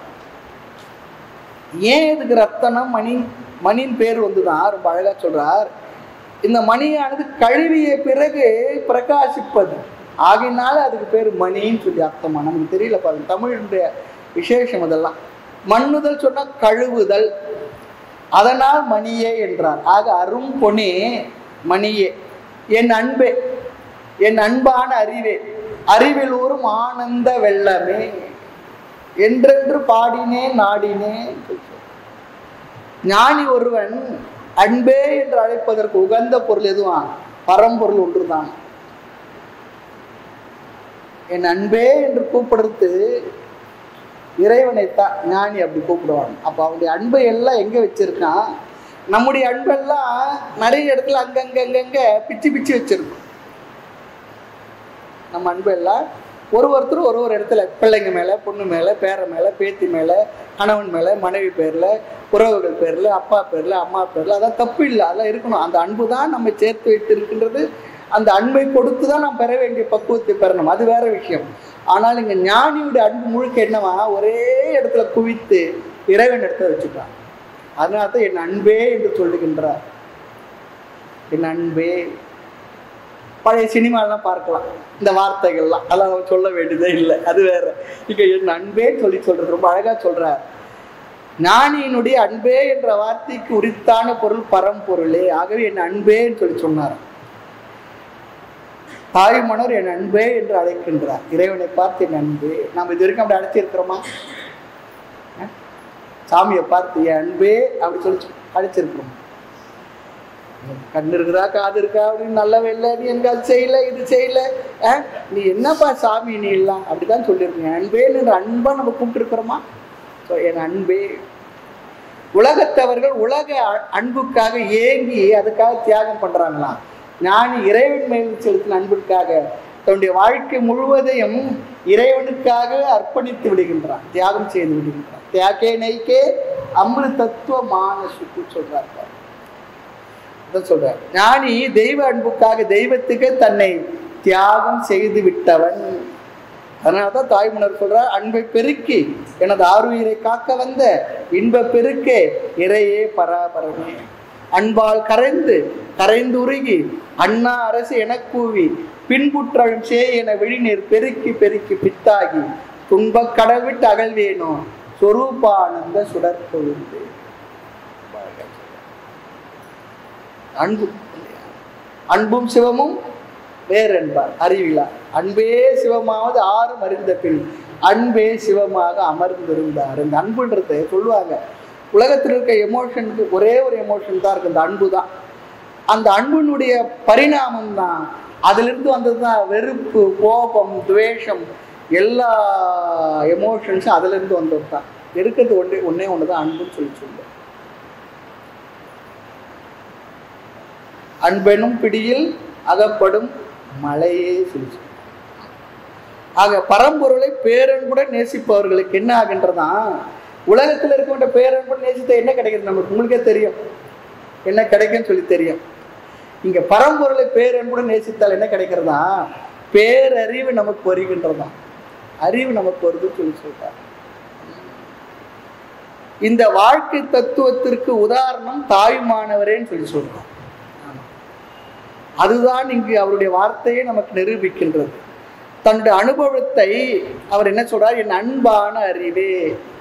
ஏன் இதுக்கு ரத்தனம் மணி மணியின் பேர் வந்துதான் ரொம்ப அழகா சொல்றார் இந்த மணியானது கழுவிய பிறகு பிரகாசிப்பது ஆகையினால அதுக்கு பேர் மணின்னு சொல்லி அர்த்தமா நமக்கு தெரியல பாருங்க தமிழுடைய விசேஷம் அதெல்லாம் மண்ணுதல் சொன்னா கழுவுதல் அதனால் மணியே என்றார் ஆக அரும் பொனே மணியே என் அன்பே என் அன்பான அறிவே அறிவில் ஊறும் ஆனந்த வெள்ளமே என்றென்று பாடினேன் நாடினேன் ஞானி ஒருவன் அன்பே என்று அழைப்பதற்கு உகந்த பொருள் எதுவான் பரம்பொருள் ஒன்றுதான் என் அன்பே என்று கூப்பிடுறது இறைவனைத்தான் ஞானி அப்படி கூப்பிடுவாங்க அப்போ அவனுடைய அன்பை எல்லாம் எங்கே வச்சிருக்கான் நம்முடைய அன்பெல்லாம் நிறைய இடத்துல அங்கங்க அங்கங்க பிச்சு பிச்சு வச்சிருக்கோம் நம்ம அன்பு எல்லாம் ஒரு ஒருத்தரும் ஒரு ஒரு இடத்துல பிள்ளைங்க மேலே பொண்ணு மேலே பேர மேலே பேத்தி மேலே கணவன் மேலே மனைவி பேரில் உறவுகள் பேரில் அப்பா பேரில் அம்மா பேரில் அதான் தப்பு இல்லை அதெல்லாம் இருக்கணும் அந்த அன்பு தான் நம்ம சேர்த்து வைத்து இருக்கின்றது அந்த அன்பை கொடுத்து தான் நாம் பெற வேண்டிய பக்குவத்தை பெறணும் அது வேற விஷயம் ஆனால் இங்கே ஞானியுடைய அன்பு முழுக்க என்னவா ஒரே இடத்துல குவித்து இறைவன் இடத்துல வச்சுட்டான் அதனால தான் என் அன்பே என்று சொல்லுகின்றார் என் அன்பே பழைய சினிமாலாம் பார்க்கலாம் இந்த வார்த்தைகள்லாம் அதெல்லாம் அவன் சொல்ல வேண்டியதே இல்லை அது வேற இங்க என் அன்பே சொல்லி சொல்றது ரொம்ப அழகா சொல்றார் ஞானியினுடைய அன்பே என்ற வார்த்தைக்கு உரித்தான பொருள் பரம்பொருளே ஆகவே என் அன்பேன்னு சொல்லி சொன்னார் தாய்மணர் என் அன்பே என்று அழைக்கின்றார் இறைவனை பார்த்து என் அன்பே நாம் இது வரைக்கும் அப்படி அழைச்சிருக்கிறோமா அஹ்? சாமியை பார்த்து என் அன்பே அப்படி சொல்லி அழைச்சிருக்கிறோம் கண்ணு இருக்குதா காது இருக்கா அப்படின்னு நல்லவே இல்லை நீ எனக்கு அது செய்யல இது செய்யல ஆ நீ என்னப்பா சாமி நீ எல்லாம் அப்படிதான் சொல்லியிருக்கீங்க அன்பேன்னு அன்பா நம்ம கூப்பிட்டுருக்கிறோமா ஸோ என் அன்பே உலகத்தவர்கள் உலக அ- அன்புக்காக ஏங்கி அதுக்காக தியாகம் பண்றாங்களாம் ஞானி இறைவன் மேல் செலுத்தின அன்பிற்காக தன்னுடைய வாழ்க்கை முழுவதையும் இறைவனுக்காக அர்ப்பணித்து விடுகின்றான் தியாகம் செய்து விடுகின்றான் தியாகே நைக்கே அமிர்தத்துவ மானசுக்கு சொல்றார் பாரு. அதான் சொல்றார் ஞானி தெய்வ அன்புக்காக தெய்வத்துக்கு தன்னை தியாகம் செய்து விட்டவன் அதனாலதான் தாய்மலர் சொல்றார் அன்பை பெருக்கி எனது ஆறுயிரை காக்க வந்த இன்ப பெருக்கே இறையே பராபரமே அன்பால் கரைந்து கரைந்து உருகி அண்ணா அரசு எனக் கூவி பின்புற்றழும் சே என விழிநீர் பெருக்கி பெருக்கி பித்தாகி துன்பக் கடல் விட்டு அகழ்வேனோ சொரூபானந்த சுடற்கொழுந்து அன்பு இல்லையா? அன்பும் சிவமும் வேறு என்பார் அறிவிலா அன்பே சிவமாவது ஆறும் அறிந்த பின் அன்பே சிவமாக அமர்ந்திருந்தார் இந்த அன்புன்றது சொல்லுவாங்க உலகத்தில் இருக்க எமோஷனுக்கு ஒரே ஒரு எமோஷன் தான் இருக்கு இந்த அன்பு தான் அந்த அன்பினுடைய பரிணாமம் தான் அதிலிருந்து வந்தது தான் வெறுப்பு கோபம் துவேஷம் எல்லா எமோஷன்ஸும் அதிலிருந்து வந்தது தான் இருக்கிறது ஒன்றே ஒன்றே ஒன்று தான் அன்புன்னு சொல்லி சொல்லுவோம் அன்பெனும் பிடியில் அகப்படும் மலையே சொல்லி சொல்லுவோம். ஆக பரம்பொருளை பேரன்புடன் நேசிப்பவர்களுக்கு என்ன ஆகின்றதான் உலகத்தில் இருக்கின்ற பேரன்புடன் நேசித்த என்ன கிடைக்கிறது நமக்கு உங்களுக்கே தெரியும் என்ன கிடைக்கும்னு சொல்லி தெரியும் இங்க பரம்பொருளை பேரன்புடன் நேசித்தால் என்ன கிடைக்கிறதா பேரறிவு நமக்கு வருகின்றதா அறிவு நமக்கு வருதுன்னு சொல்லி சொல்றார் இந்த வாழ்க்கை தத்துவத்திற்கு உதாரணம் தாயுமானவரேன்னு சொல்லி சொல்றோம் ஆமா. அதுதான் இங்கு அவருடைய வார்த்தையை நமக்கு நிரூபிக்கின்றது தன்னுடைய அனுபவத்தை அவர் என்ன சொல்றார் என் அன்பான அறிவே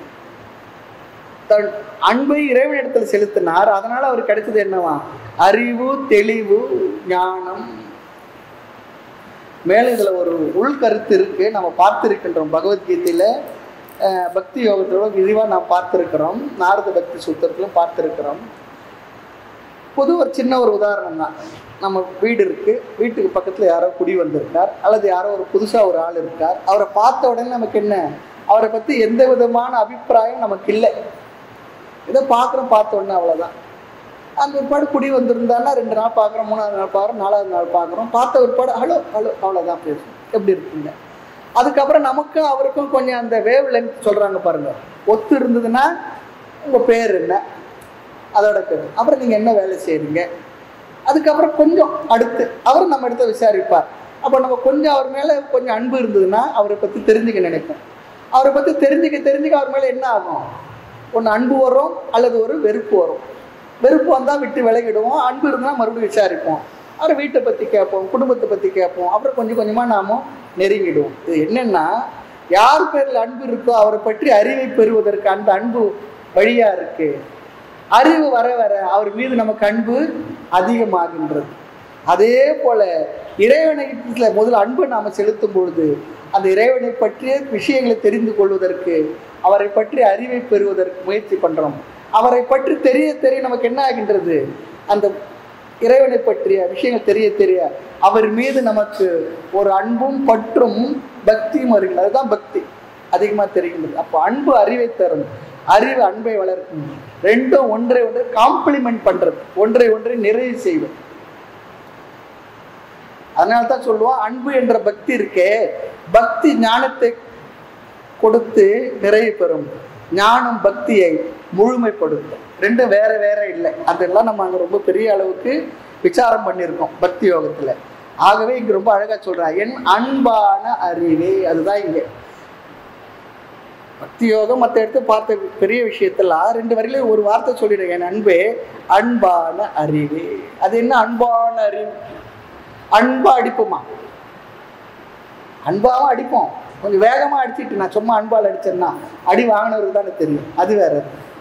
தன் அன்பை இறைவனிடத்தில் செலுத்தினார் அதனால அவர் கிடைச்சது என்னவா அறிவு தெளிவு ஞானம் மேலும் இதுல ஒரு உள்கருத்து இருக்கு நம்ம பார்த்திருக்கின்றோம் பகவத்கீதையில அஹ், பக்தி யோகத்தோட விரிவா நாம் பார்த்திருக்கிறோம் நாரத பக்தி சூத்திரத்திலும் பார்த்திருக்கிறோம் பொது ஒரு சின்ன ஒரு உதாரணம் தான் நம்ம வீடு இருக்கு வீட்டுக்கு பக்கத்துல யாரோ குடி வந்திருக்கார் அல்லது யாரோ ஒரு புதுசா ஒரு ஆள் இருக்கார் அவரை பார்த்த உடனே நமக்கு என்ன அவரை பத்தி எந்த விதமான அபிப்பிராயம் நமக்கு இல்லை ஏதோ பார்க்குறோம் பார்த்த உடனே அவ்வளோதான் அந்த பிற்பாடு குடி வந்திருந்தான்னா ரெண்டு நாள் பார்க்குறோம் மூணாவது நாள் பார்க்குறோம் நாலாவது நாள் பார்க்குறோம் பார்த்த பிற்பாடு ஹலோ ஹலோ அவ்வளோதான் பேசும் எப்படி இருக்குங்க அதுக்கப்புறம் நமக்கும் அவருக்கும் கொஞ்சம் அந்த வேவ் லென்த் சொல்கிறாங்க பாருங்க ஒத்து இருந்ததுன்னா உங்கள் பேர் என்ன அதோட பேர் அப்புறம் நீங்கள் என்ன வேலை செய்கிறீங்க அதுக்கப்புறம் கொஞ்சம் அடுத்து அவர் நம்ம இடத்த விசாரிப்பார் அப்போ நம்ம கொஞ்சம் அவர் மேலே கொஞ்சம் அன்பு இருந்ததுன்னா அவரை பற்றி தெரிஞ்சுக்க நினைப்போம் அவரை பற்றி தெரிஞ்சுக்க தெரிஞ்சுக்க அவர் மேலே என்ன ஆகும் ஒன்று அன்பு வரும் அல்லது ஒரு வெறுப்பு வரும் வெறுப்பு வந்தால் விட்டு விலகிடுவோம் அன்பு இருந்தால் மறுபடியும் விசாரிப்போம் அப்புறம் வீட்டை பற்றி கேட்போம் குடும்பத்தை பற்றி கேட்போம் அப்புறம் கொஞ்சம் கொஞ்சமாக நாம நெருங்கிடுவோம் இது என்னென்னா யார் பேரில் அன்பு இருக்கோ அவரை பற்றி அறிவை பெறுவதற்கு அந்த அன்பு வழியாக இருக்குது அறிவு வர வர அவர் மீது நமக்கு அன்பு அதிகமாகின்றது அதே போல இறைவனை முதல் அன்பை நாம் செலுத்தும் பொழுது அந்த இறைவனை பற்றிய விஷயங்களை தெரிந்து கொள்வதற்கு அவரை பற்றி அறிவை பெறுவதற்கு முயற்சி பண்றோம் அவரை பற்றி தெரிய தெரிய நமக்கு என்ன ஆகின்றது அந்த இறைவனை பற்றிய விஷயங்கள் தெரிய தெரிய அவர் மீது நமக்கு ஒரு அன்பும் பற்றும் பக்தியும் வருகிறது அதுதான் பக்தி அதிகமாக தெரிகின்றது அப்போ அன்பு அறிவை தரும் அறிவு அன்பை வளர்க்கும் ரெண்டும் ஒன்றை ஒன்று காம்ப்ளிமெண்ட் பண்றது ஒன்றை ஒன்றை நிறைவு செய்வது அதனால தான் சொல்லுவோம் அன்பு என்ற பக்தி இருக்கே பக்தி ஞானத்தை கொடுத்து நிறைவு பெறும் ஞானம் பக்தியை முழுமைப்படுத்தும் ரெண்டும் வேற வேற இல்லை அதெல்லாம் நம்ம அங்கே ரொம்ப பெரிய அளவுக்கு விசாரம் பண்ணியிருக்கோம் பக்தி யோகத்தில் ஆகவே இங்க ரொம்ப அழகா சொல்றா என் அன்பான அறிவே அதுதான் இங்கே பக்தி யோகம் மற்ற இடத்து பார்த்த பெரிய விஷயத்தெல்லாம் ரெண்டு வரையில ஒரு வார்த்தை சொல்லிடுறேன் என் அன்பே அன்பான அறிவே அது என்ன அன்பான அறிவு அன்பா அடிப்போமா அன்பாவும் அடிப்போம் கொஞ்சம் வேகமா அடிச்சிட்டு நான் சும்மா அன்பால் அடிச்சேன்னா அடி வாங்கினவருக்கு தானே தெரியும் அது வேற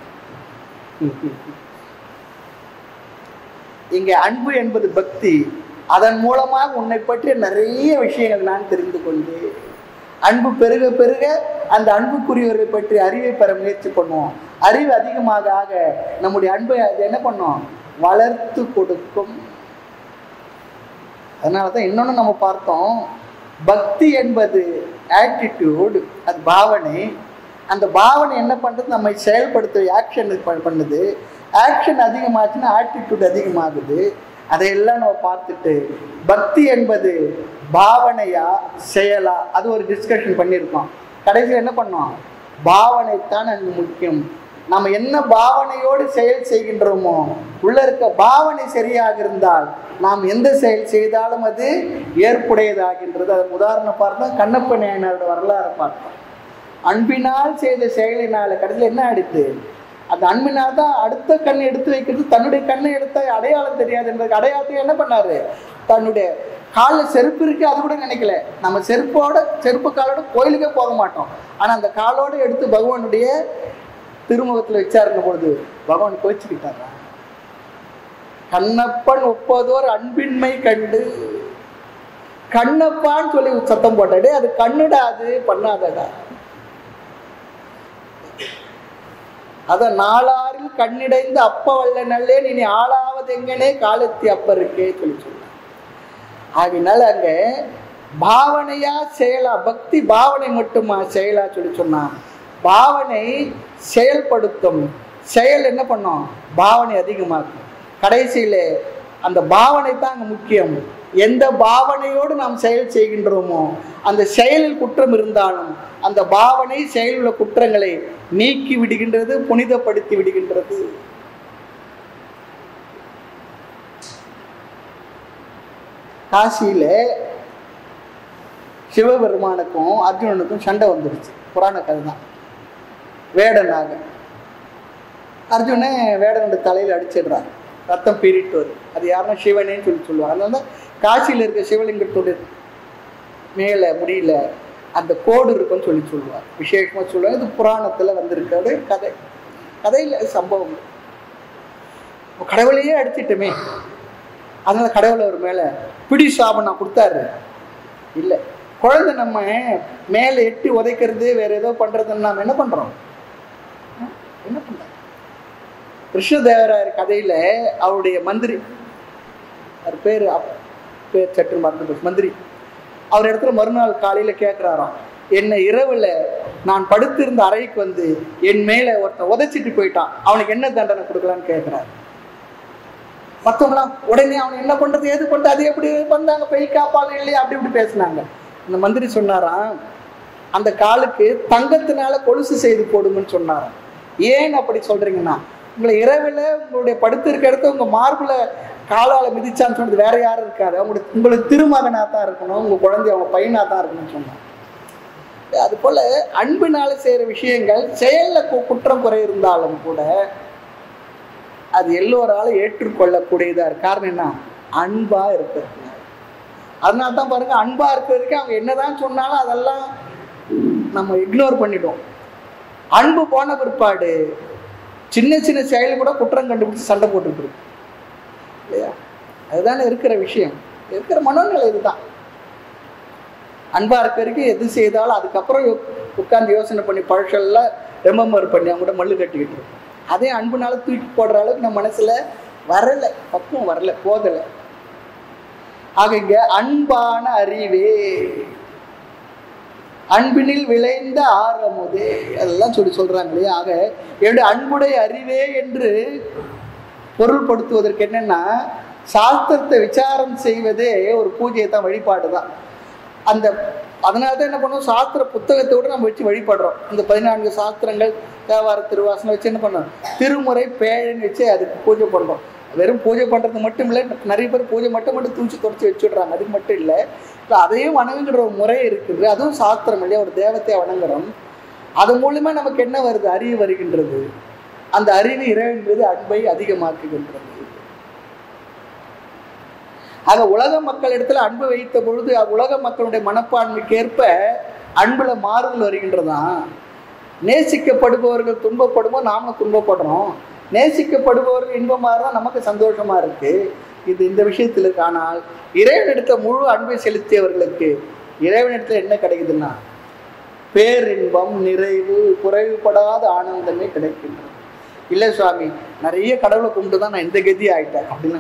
இங்க அன்பு என்பது பக்தி அதன் மூலமாக உன்னை பற்றிய நிறைய விஷயங்கள் நான் தெரிந்து கொண்டேன் அன்பு பெருக பெருக அந்த அன்புக்குரியவரை பற்றி அறிவை பெற முயற்சி பண்ணுவோம் அறிவு அதிகமாக ஆக நம்முடைய அன்பை அது என்ன பண்ணும் வளர்த்து கொடுக்கும் அதனால தான் இன்னொன்று நம்ம பார்த்தோம் பக்தி என்பது ஆட்டிடியூட் அது பாவனை அந்த பாவனை என்ன பண்ணுறது நம்மை செயல்படுத்த ஆக்ஷன் பண்ணுது ஆக்ஷன் அதிகமாச்சுன்னா ஆட்டிடியூட் அதிகமாகுது அதையெல்லாம் நம்ம பார்த்துட்டு பக்தி என்பது பாவனையா செயலா அது ஒரு டிஸ்கஷன் பண்ணியிருக்கோம் கடைசியில் என்ன பண்ணோம் பாவனை தான் அங்கு முக்கியம் நம்ம என்ன பாவனையோடு செயல் செய்கின்றோமோ உள்ள இருக்க பாவனை சரியாக இருந்தால் நாம் எந்த செயல் செய்தாலும் அது ஏற்புடையதாகின்றது அதன் உதாரணம் பார்த்தா கண்ணப்ப நாயனாரோட வரலாறு பார்த்தோம் அன்பினால் செய்த செயலினால் கடைசியில் என்ன ஆயிடுத்து அந்த அன்பினால் தான் அடுத்த கண் எடுத்து வைக்கிறது தன்னுடைய கண்ணை எடுத்த அடையாளம் தெரியாது என்பதுக்கு அடையாளத்தையும் என்ன பண்ணாரு தன்னுடைய காலில் செருப்பு இருக்கு அது கூட நினைக்கல நம்ம செருப்போட செருப்பு காலோட கோயிலுக்கே போக மாட்டோம் ஆனால் அந்த காலோட எடுத்து பகவானுடைய திருமுகத்தில் வச்சாருங்க பொழுது பகவான் கோச்சிக்கிட்டாரா கண்ணப்பன் ஒப்பதோர் அன்பின்மை கண்டு கண்ணப்பான்னு சொல்லி சத்தம் போட்டாடே அது கண்ணுடா அது பண்ணாதடா அத நாளாரில் கண்ணிடைந்து அப்ப வல்ல நல்லே நீ ஆளாவது எங்கனே காலத்தி அப்பருக்கே சொல்லி சொன்னார் ஆகினால அங்க பாவனையா செயலா பக்தி பாவனை மட்டுமா செயலா சொல்லி சொன்னான் பாவனை செயல்படுத்தும் செயல் என்ன பண்ணும் பாவனை அதிகமாக்கும் கடைசியில அந்த பாவனை தான் அங்க முக்கியம் எந்த பாவனையோடு நாம் செயல் செய்கின்றோமோ அந்த செயலில் குற்றம் இருந்தாலும் அந்த பாவனை செயலில் உள்ள குற்றங்களை நீக்கி விடுகின்றது புனிதப்படுத்தி விடுகின்றது காசியில சிவபெருமானுக்கும் அர்ஜுனனுக்கும் சண்டை வந்துடுச்சு புராண கதை தான் வேடனாக அர்ஜுனன் வேடனோட தலையில் அடிச்சிடுறான் ரத்தம் பீறிட்டு வரும் அது யாருன்னா சிவனேன்னு சொல்லி சொல்லுவாங்க அதனால தான் காசியில் இருக்க சிவலிங்கத்தோட மேலே முடியல அந்த கோடு இருக்குன்னு சொல்லி சொல்லுவார் விசேஷமாக சொல்லுவாங்க இது புராணத்தில் வந்திருக்கிறது கதை கதையில் சம்பவம் இப்ப கடவுளையே அடிச்சிட்டுமே அதனால கடவுள் அவர் மேலே பிடி சாபம் நான் கொடுத்தாரு இல்லை குழந்தை நம்ம மேலே எட்டி உதைக்கிறது வேற ஏதோ பண்றதுன்னு நாம என்ன பண்றோம் ஆ? என்ன பண்றோம் கிருஷ்ணதேவராயர் கதையில அவருடைய மந்திரி அவர் பேர் அப்- பேர் சற்று மறந்து போச்சு மந்திரி அவர் இடத்துல மறுநாள் காலையில கேட்குறாராம் என்னை இரவுல நான் படுத்திருந்த அறைக்கு வந்து என் மேல ஒருத்தன் உதைச்சிட்டு போயிட்டான் அவனுக்கு என்ன தண்டனை கொடுக்கலான்னு கேட்கிறாரு மற்றவங்களாம் உடனே அவன் என்ன பண்றது ஏது பண்றது அது எப்படி பண்ணாங்க பெய் காப்பாங்க இல்லையா அப்படி இப்படி பேசினாங்க இந்த மந்திரி சொன்னாராம் அந்த காலுக்கு தங்கத்தினால கொலுசு செய்து போடுங்கன்னு சொன்னாராம் ஏன் அப்படி சொல்றீங்கன்னா உங்களை இரவில் உங்களுடைய படுத்திருக்க இடத்த உங்க மார்புல காலால மிதிச்சான்னு சொன்னது வேற யாரும் இருக்காது அவங்களுக்கு உங்களுக்கு திருமகனா தான் இருக்கணும் உங்க குழந்தை அவங்க பையனா தான் இருக்கணும்னு சொன்னாங்க அது போல அன்பினால செய்யற விஷயங்கள் செயல்ல கு- குற்றம் குறை இருந்தாலும் கூட அது எல்லோராலும் ஏற்றுக்கொள்ளக்கூடியதா இருக்கு காரணம் என்ன அன்பா இருக்கிறது அதனால தான் பாருங்க அன்பா இருக்கிறதுக்கு அவங்க என்னதான் சொன்னாலும் அதெல்லாம் நம்ம இக்னோர் பண்ணிடுவோம் அன்பு போன பிற்பாடு சின்ன சின்ன செயல் கூட குற்றம் கண்டுபிடிச்சு சண்டை போட்டுட்டு இருக்கு இல்லையா அதுதானே இருக்கிற விஷயம் இருக்கிற மனோநிலை இதுதான் அன்பா இருக்கிறதுக்கு எது செய்தாலும் அதுக்கப்புறம் யோ- உட்கார்ந்து யோசனை பண்ணி பழசெல்லாம் ரெமம்பர் பண்ணி அவங்க கூட மல்லு கட்டிக்கிட்டு இருக்கும் அதே அன்புனால தூக்கி போடுற அளவுக்கு நம்ம மனசுல வரல பக்குவம் வரல போதலை ஆக இங்க அன்பான அறிவே அன்பினில் விளைந்த ஆரமுதே அதெல்லாம் சொல்லி சொல்றாங்க இல்லையா ஆக என்னுடைய அன்புடைய அறிவே என்று பொருள்படுத்துவதற்கு என்னன்னா சாஸ்திரத்தை விசாரம் செய்வதே ஒரு பூஜையை தான் வழிபாடு தான் அந்த அதனால தான் என்ன பண்ணுவோம் சாஸ்திர புத்தகத்தோடு நம்ம வச்சு வழிபடுறோம் இந்த பதினான்கு சாஸ்திரங்கள் தேவார திருவாசனம் வச்சு என்ன பண்ணோம் திருமுறை பேழன்னு வச்சு அதுக்கு பூஜை பண்ணுறோம் வெறும் பூஜை பண்ணுறது மட்டும் இல்லை நிறைய பேர் பூஜை மட்டும் மட்டும் தூச்சி தொடச்சி வச்சுடுறாங்க அதுக்கு மட்டும் இல்லை இல்லை அதையும் வணங்குகிற ஒரு முறை இருக்குது அதுவும் சாஸ்திரம் இல்லையா ஒரு தேவத்தை வணங்குறோம் அது மூலியமா நமக்கு என்ன வருது அறிவு வருகின்றது அந்த அறிவு இறைவன் மீது அன்பை அதிகமாக்குகின்றது ஆக உலக மக்கள் இடத்துல அன்பு வைத்த பொழுது உலக மக்களுடைய மனப்பான்மைக்கு ஏற்ப அன்புல மாறுதல் வருகின்றதாம் நேசிக்கப்படுபவர்கள் துன்பப்படும்போது நாமளும் துன்பப்படுறோம் நேசிக்கப்படுபவர்கள் இன்பமாக இருந்தால் நமக்கு சந்தோஷமா இருக்கு இது இந்த விஷயத்தில் இருக்கு ஆனால் இறைவனிடத்துல முழு அன்பை செலுத்தியவர்களுக்கு இறைவனிடத்துல என்ன கிடைக்குதுன்னா பேரின்பம் நிறைவு குறைவுபடாத ஆனந்தமே கிடைக்கின்றது இல்லை சுவாமி நிறைய கடவுளை கும்பிட்டு தான் நான் இந்த கதி ஆயிட்டேன் அப்படின்னு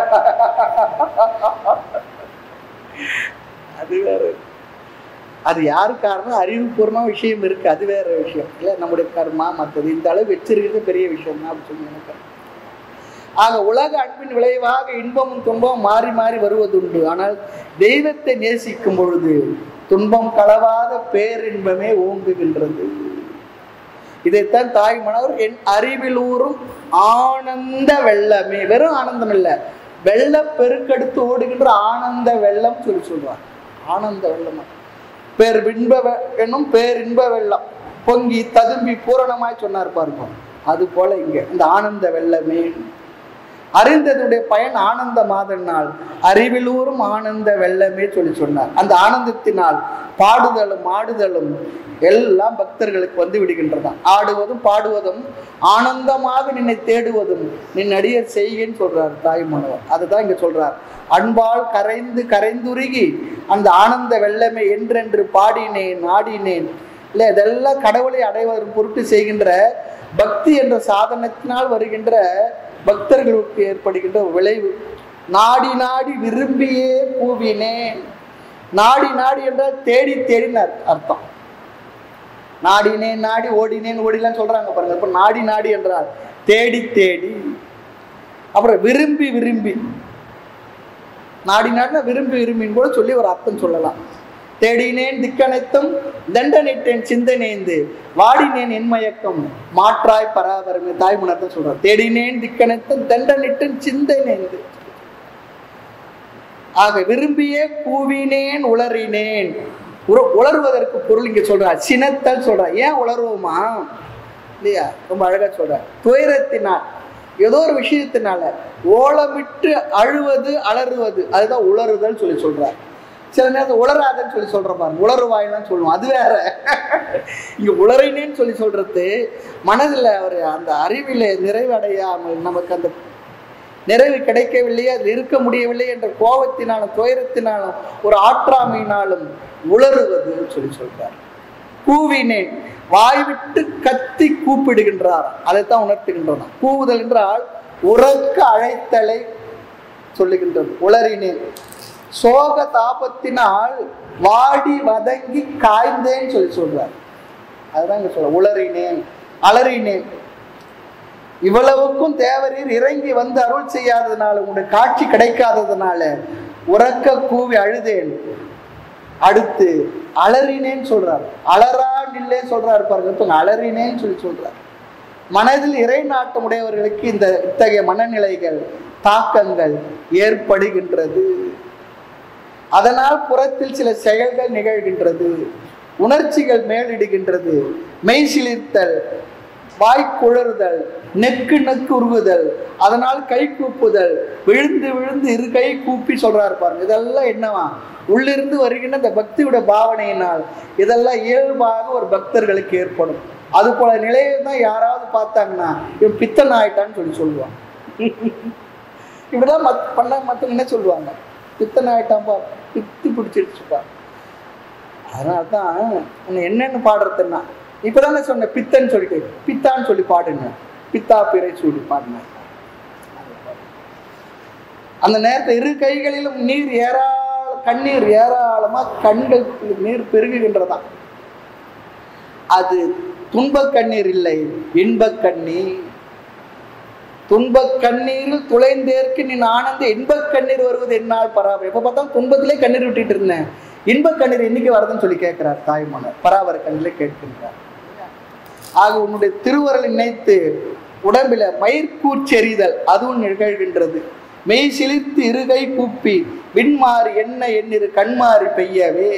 அது வேற அது யாரு காரணம் அறிவுபூர்வமா விஷயம் இருக்கு அது வேற விஷயம் இல்லை நம்முடைய கர்மா மற்றது இந்த அளவு வச்சிருக்கிறது பெரிய விஷயம் தான் அப்படின்னு சொல்லி நினைக்கிறேன் ஆக உலக அன்பின் விளைவாக இன்பமும் துன்பமும் மாறி மாறி வருவதுண்டு ஆனால் தெய்வத்தை நேசிக்கும் பொழுது துன்பம் கலவாத பேரின்பமே ஓங்குகின்றது இதைத்தான் தாய் மணவர் என் அறிவில் ஊறும் ஆனந்த வெள்ளமே வெறும் ஆனந்தம் இல்லை வெள்ள பெருக்கெடுத்து ஓடுகின்ற ஆனந்த வெள்ளம் சொல்லி சொல்றார் ஆனந்த வெள்ளம் பேர் இன்ப வெ- என்னும் பேரின்ப வெள்ளம் பொங்கி ததும்பி பூரணமாய் சொன்னார் பாருங்க அது போல இங்க இந்த ஆனந்த வெள்ளமே அறிந்ததுடைய பயன் ஆனந்த மாதனால் அறிவிலூரும் ஆனந்த வெள்ளமே சொல்லி சொன்னார் அந்த ஆனந்தத்தினால் பாடுதலும் ஆடுதலும் எல்லாம் பக்தர்களுக்கு வந்து விடுகின்றதாம் ஆடுவதும் பாடுவதும் ஆனந்தமாக நின்னை தேடுவதும் நின் அடியர் செய்கன்னு சொல்றார் தாய்மானவர் அதுதான் இங்க சொல்றார் அன்பால் கரைந்து கரைந்துருகி அந்த ஆனந்த வெள்ளமே என்றென்று பாடினேன் ஆடினேன் இல்லை இதெல்லாம் கடவுளை அடைவதற்கு பொருட்டு செய்கின்ற பக்தி என்ற சாதனத்தினால் வருகின்ற பக்தர்களுக்கு ஏற்படுகின்ற விளைவு நாடி நாடி விரும்பியே பூவினேன் நாடி நாடி என்றால் தேடி தேடினார் அர்த்தம் நாடினேன் நாடி ஓடினேன் ஓடிலாம் சொல்றாங்க பாருங்க இப்ப நாடி நாடி என்றால் தேடி தேடி அப்புறம் விரும்பி விரும்பி நாடி நாடினா விரும்பி விரும்பின்னு கூட சொல்லி ஒரு அர்த்தம் சொல்லலாம் தேடினேன் திக்கனைத்தும் தண்டனிட்டேன் சிந்தனைந்து வாடினேன் என் மயக்கம் மாற்றாய் பராபரமே தாய்மணத்தை சொல்றார் தேடினேன் திக்கனைத்தும் தண்டனிட்டேன் சிந்தனைந்து ஆக விரும்பியே கூவினேன் உளறினேன் உற- உளறுவதற்கு பொருள் இங்க சொல்றார் சினத்தல் சொல்றார் ஏன் உளருவோமா இல்லையா ரொம்ப அழகா சொல்றார் துயரத்தினால் ஏதோ ஒரு விஷயத்தினால ஓலமிட்டு அழுவது அலறுவது அதுதான் உளறுதல் சொல்லி சொல்றார் சில நேரத்தில் உளராதன்னு சொல்லி சொல்ற பாருங்க உளறுவாயின்னு சொல்லுவோம் அது வேற இங்க உளறினேன்னு சொல்லி சொல்றது மனதுல ஒரு அந்த அறிவில நிறைவடையாமல் நமக்கு அந்த நிறைவு கிடைக்கவில்லையே அதில் இருக்க முடியவில்லை என்ற கோபத்தினாலும் துயரத்தினாலும் ஒரு ஆற்றாமையினாலும் உளறுவது சொல்லி சொல்றார் கூவினேன் வாய் விட்டு கத்தி கூப்பிடுகின்றார் அதைத்தான் உணர்த்துகின்றன கூவுதல் என்றால் உறக்க அழைத்தலை சொல்லுகின்றது உளறினேன் சோக தாபத்தினால் வாடி வதங்கி காய்ந்தேன்னு சொல்லி சொல்றார் அதுதான் இங்க சொல்ற உளறினேன் அலறினேன் இவ்வளவுக்கும் தேவரீர் இறங்கி வந்து அருள் செய்யாததுனால உங்களுடைய காட்சி கிடைக்காததுனால உறக்க கூவி அழுதேன் அடுத்து அலறினேன்னு சொல்றார் அலறா நில்லே சொல்றாரு பாருங்க இப்ப அலறினேன்னு சொல்லி சொல்றார் மனதில் இறை நாட்டம் உடையவர்களுக்கு இந்த இத்தகைய மனநிலைகள் தாக்கங்கள் ஏற்படுகின்றது அதனால் புறத்தில் சில செயல்கள் நிகழ்கின்றது உணர்ச்சிகள் மேலிடுகின்றது மெய் சிலிர்த்தல் வாய்க்குழறுதல் நெக்கு நெக்கு உருகுதல் அதனால் கை கூப்புதல் விழுந்து விழுந்து இரு கை கூப்பி சொல்றாரு பாருங்க இதெல்லாம் என்னவா உள்ளிருந்து வருகின்ற இந்த பக்தியோட பாவனையினால் இதெல்லாம் இயல்பாக ஒரு பக்தர்களுக்கு ஏற்படும் அது போல நிலையை தான் யாராவது பார்த்தாங்கன்னா இவன் பித்தன் ஆயிட்டான்னு சொல்லி சொல்லுவான் இப்படிதான் மத் பண்ண மற்றவங்க என்ன சொல்லுவாங்க பித்தன் ஆயிட்டான்பா பித்தி பிடிச்சிருச்சுப்பா அதனால தான் உன்னை என்னென்னு பாடுறதுன்னா இப்பதானே சொன்னேன் பித்தன்னு சொல்லிட்டு பித்தான்னு சொல்லி பாடுங்க பித்தா பிறை சூடி பாடுங்க அந்த நேரத்தில் இரு கைகளிலும் நீர் ஏராள கண்ணீர் ஏராளமா கண்கள் நீர் பெருகுகின்றதா அது துன்பக் கண்ணீர் இல்லை இன்பக் கண்ணீர் துன்பக் கண்ணீரில் துளைந்தேற்கு நீ ஆனந்த இன்பக் கண்ணீர் வருவது என்னால் பராபரம் எப்ப பார்த்தாலும் துன்பத்திலே கண்ணீர் விட்டுட்டு இருந்தேன் இன்பக் கண்ணீர் என்னைக்கு வருதுன்னு சொல்லி கேட்கிறார் தாய்மனர் பராபர கண்ணிலே கேட்கின்றார் ஆக உன்னுடைய திருவரலை நினைத்து உடம்பில மயிர்கூச்செறிதல் அதுவும் நிகழ்கின்றது மெய் சிலிர்த்து இருகை கூப்பி விண்மாறி என்ன எண்ணிரு கண்மாறி பெய்யவே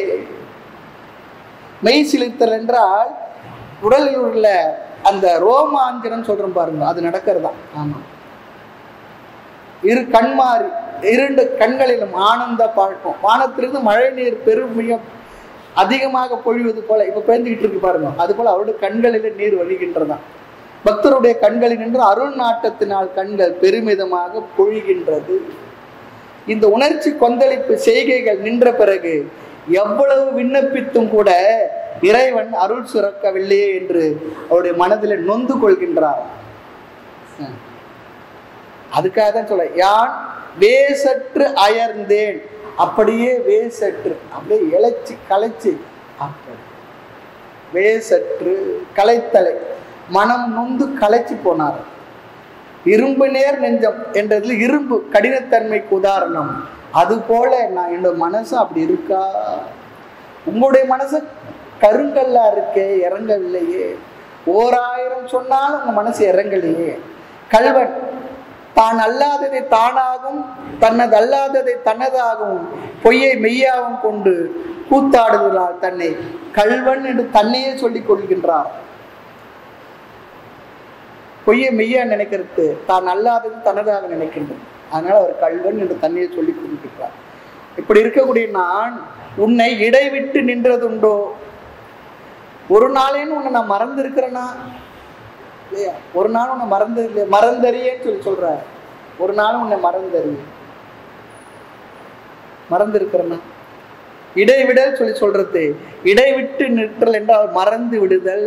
மெய் சிலிர்த்தல் என்றால் உடலில் உள்ள அந்த ரோமாஞ்சனம் சொல்றோம் பாருங்க அது நடக்கிறதா ஆமா இரு கண்மாறி இரண்டு கண்களிலும் ஆனந்த பழக்கம் வானத்திலிருந்து மழை நீர் பெருமியம் அதிகமாக பொழிவது போல இப்ப பேந்துகிட்டு இருக்கு பாருங்க அது போல அவருடைய கண்களில நீர் வழிகின்றதாம் பக்தருடைய கண்களில் நின்று அருள் நாட்டத்தினால் கண்கள் பெருமிதமாக பொழிகின்றது இந்த உணர்ச்சி கொந்தளிப்பு செய்கைகள் நின்ற பிறகு எவ்வளவு விண்ணப்பித்தும் கூட இறைவன் அருள் சுரக்கவில்லையே என்று அவருடைய மனதில் நொந்து கொள்கின்றார் ம். அதுக்காக தான் சொல்ல யான் வேசற்று அயர்ந்தேன் அப்படியே வேசற்று அப்படியே இழைச்சி களைச்சு அப்படி வேசற்று களைத்தலை மனம் நொந்து களைச்சு போனார் இரும்பு நேர் நெஞ்சம் என்றதுல இரும்பு கடினத்தன்மைக்கு உதாரணம் அது போல நான் என்னோட மனசு அப்படி இருக்கா உங்களுடைய மனசு கருங்கல்லா இருக்கே இறங்கவில்லையே ஓராயிரம் சொன்னாலும் உங்க மனசு இறங்கலையே கல்வன் தான் அல்லாததை தானாகவும் தன்னது அல்லாததை தன்னதாகவும் பொய்யை மெய்யாகவும் கொண்டு கூத்தாடுதலால் தன்னை கல்வன் என்று தன்னையே சொல்லிக் கொள்கின்றார் பொய்யை மெய்யா நினைக்கிறது தான் அல்லாதது தனதாக நினைக்கின்றது அதனால அவர் கல்வன் என்று தன்னையை சொல்லி குறிப்பிட்டார் இப்படி இருக்கக்கூடிய நான் உன்னை இடைவிட்டு நின்றதுண்டோ ஒரு நாளேன்னு உன்னை நான் மறந்து இருக்கிறேன்னா இல்லையா ஒரு நாள் உன்னை மறந்து இல்லையா மறந்தறியேன்னு சொல்லி சொல்ற ஒரு நாள் உன்னை மறந்தறி மறந்து இருக்கிறேன்னா இடைவிடல் சொல்லி சொல்றது இடைவிட்டு நிற்றல் என்றால் மறந்து விடுதல்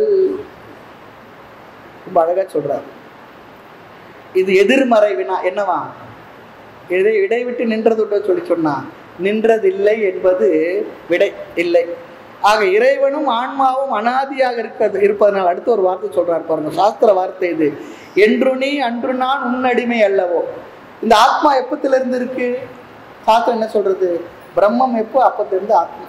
ரொம்ப அழகா சொல்றாரு இது எதிர்மறை வினா என்னவா இடை இடைவிட்டு நின்றதுண்டோ சொல்லி சொன்னா நின்றதில்லை என்பது விடை இல்லை ஆக இறைவனும் ஆன்மாவும் அனாதியாக இருக்கிறது இருப்பதனால் அடுத்து ஒரு வார்த்தை சொல்றார் பாருங்க சாஸ்திர வார்த்தை இது என்று நீ அன்று நான் உன்னடிமை அல்லவோ இந்த ஆத்மா எப்பத்திலிருந்து இருக்கு சாஸ்திரம் என்ன சொல்றது பிரம்மம் எப்போ அப்பத்திலிருந்து ஆத்மா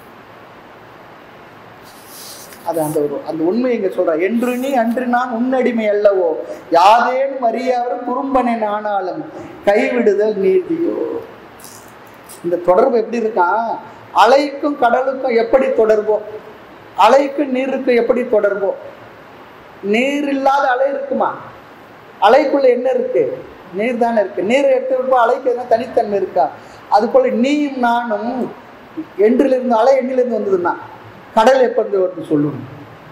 அது அந்த ஒரு அந்த உண்மை இங்க சொல்ற என்று நீ அன்று நான் உன்னடிமை அல்லவோ யாதேனும் அறியாவரும் குறும்பனேன் ஆனாலும் கைவிடுதல் நீதியோ இந்த தொடர்பு எப்படி இருக்கான் அலைக்கும் கடலுக்கும் எப்படி தொடர்போ அலைக்கும் நீருக்கும் எப்படி தொடர்போ நீர் இல்லாத அலை இருக்குமா அலைக்குள்ள என்ன இருக்கு நீர் தானே இருக்கு நீர் எடுத்து அலைக்கு என்ன தனித்தன்மை இருக்கா அது போல நீயும் நானும் எண்டிலிருந்து அலை எண்ணிலிருந்து வந்ததுன்னா கடல் எப்ப இருந்து வருது சொல்லணும்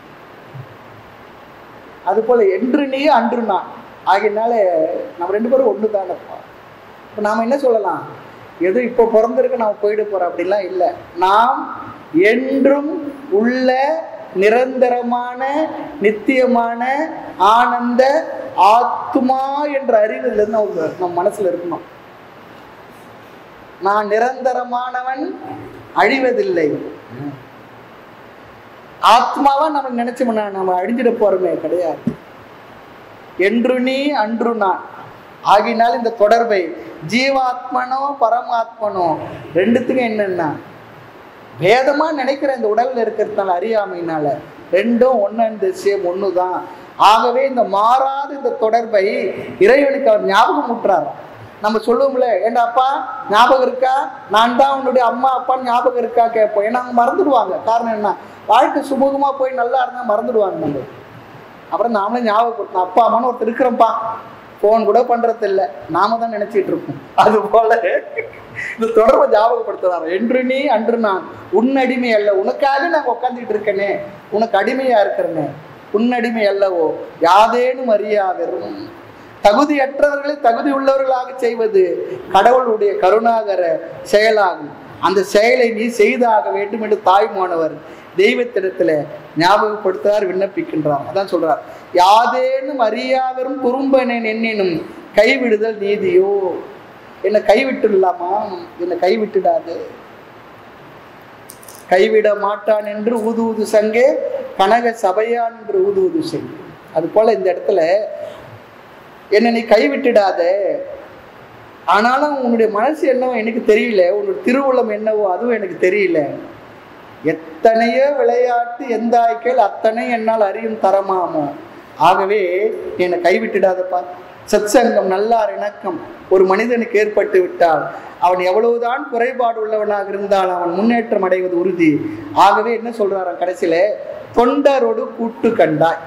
அது போல என்று நீ அன்று நான் ஆகையினால நம்ம ரெண்டு பேரும் ஒன்று தானப்பா இப்போ நாம் என்ன சொல்லலாம் எது இப்போ பிறந்திருக்கு நம்ம போயிட போறோம் அப்படிலாம் இல்லை நாம் என்றும் உள்ள நிரந்தரமான நித்தியமான ஆனந்த ஆத்மா என்ற அறிவில் நம்ம நம்ம மனசுல இருக்கணும் நான் நிரந்தரமானவன் அழிவதில்லை ஆத்மாவா நம்ம நினைச்சோம்னா நம்ம அழிஞ்சிட போறோமே கிடையாது என்று நீ அன்று நான் ஆகினால் இந்த தொடர்பை ஜீவாத்மனோ பரமாத்மனோ ரெண்டுத்துக்கும் என்னன்னா வேதமா நினைக்கிற இந்த உடல்ல இருக்கிறதுனால அறியாமையினால ரெண்டும் ஒன்னு சேம் ஒன்று தான் ஆகவே இந்த மாறாத இந்த தொடர்பை இறைவனுக்கு அவர் ஞாபகம் ஊட்டுறார் நம்ம சொல்லுவோம்ல ஏண்டா அப்பா ஞாபகம் இருக்கா நான் தான் உன்னுடைய அம்மா அப்பா ஞாபகம் இருக்கா கேட்போம் ஏன்னா அவங்க மறந்துடுவாங்க காரணம் என்ன வாழ்க்கை சுமூகமா போய் நல்லா இருந்தா மறந்துடுவாங்க நம்ம அப்புறம் நாமளே ஞாபகப்படுத்தணும் அப்பா அம்மான்னு ஒருத்தர் இருக்கிறோம்ப்பா ஃபோன் கூட பண்றது இல்லை நாம தான் நினைச்சிட்டு இருக்கோம் அது போல இந்த தொடர்பை ஞாபகப்படுத்துறாரு என்று நீ அன்று நான் உன் அடிமை அல்ல உனக்காக நான் உட்காந்துட்டு இருக்கேனே உனக்கு அடிமையா இருக்கிறேனே உன் அடிமை அல்லவோ யாதேனும் அறியாதரும் தகுதியற்றவர்களை தகுதி உள்ளவர்களாக செய்வது கடவுளுடைய கருணாகர செயலாகும் அந்த செயலை நீ செய்தாக வேண்டும் என்று தாய்மானவர் தெய்வத்திடத்துல ஞாபகப்படுத்தார் விண்ணப்பிக்கின்றார் அதான் சொல்றார் யாதேனும் அறியாதரும் குறும்பனேன் என்னினும் கைவிடுதல் நீதியோ என்னை கைவிட்டுடலாமா என்னை கைவிட்டுடாது கைவிட மாட்டான் என்று ஊது ஊது சங்கே கனக சபையான் என்று ஊது ஊது செய் அது போல இந்த இடத்துல என்னை நீ கைவிட்டுடாத ஆனாலும் உன்னுடைய மனசு என்னவோ எனக்கு தெரியல உன்னுடைய திருவுள்ளம் என்னவோ அதுவும் எனக்கு தெரியல எத்தனையோ விளையாட்டு எந்தாய்க்கள் அத்தனை என்னால் அறியும் தரமாமோ ஆகவே நீ என்னை கைவிட்டுடாதப்பா சத்சங்கம் நல்லார் இணக்கம் ஒரு மனிதனுக்கு ஏற்பட்டு விட்டால் அவன் எவ்வளவுதான் குறைபாடு உள்ளவனாக இருந்தால் அவன் முன்னேற்றம் அடைவது உறுதி ஆகவே என்ன சொல்றாராம் கடைசியில தொண்டரோடு கூட்டு கண்டாய்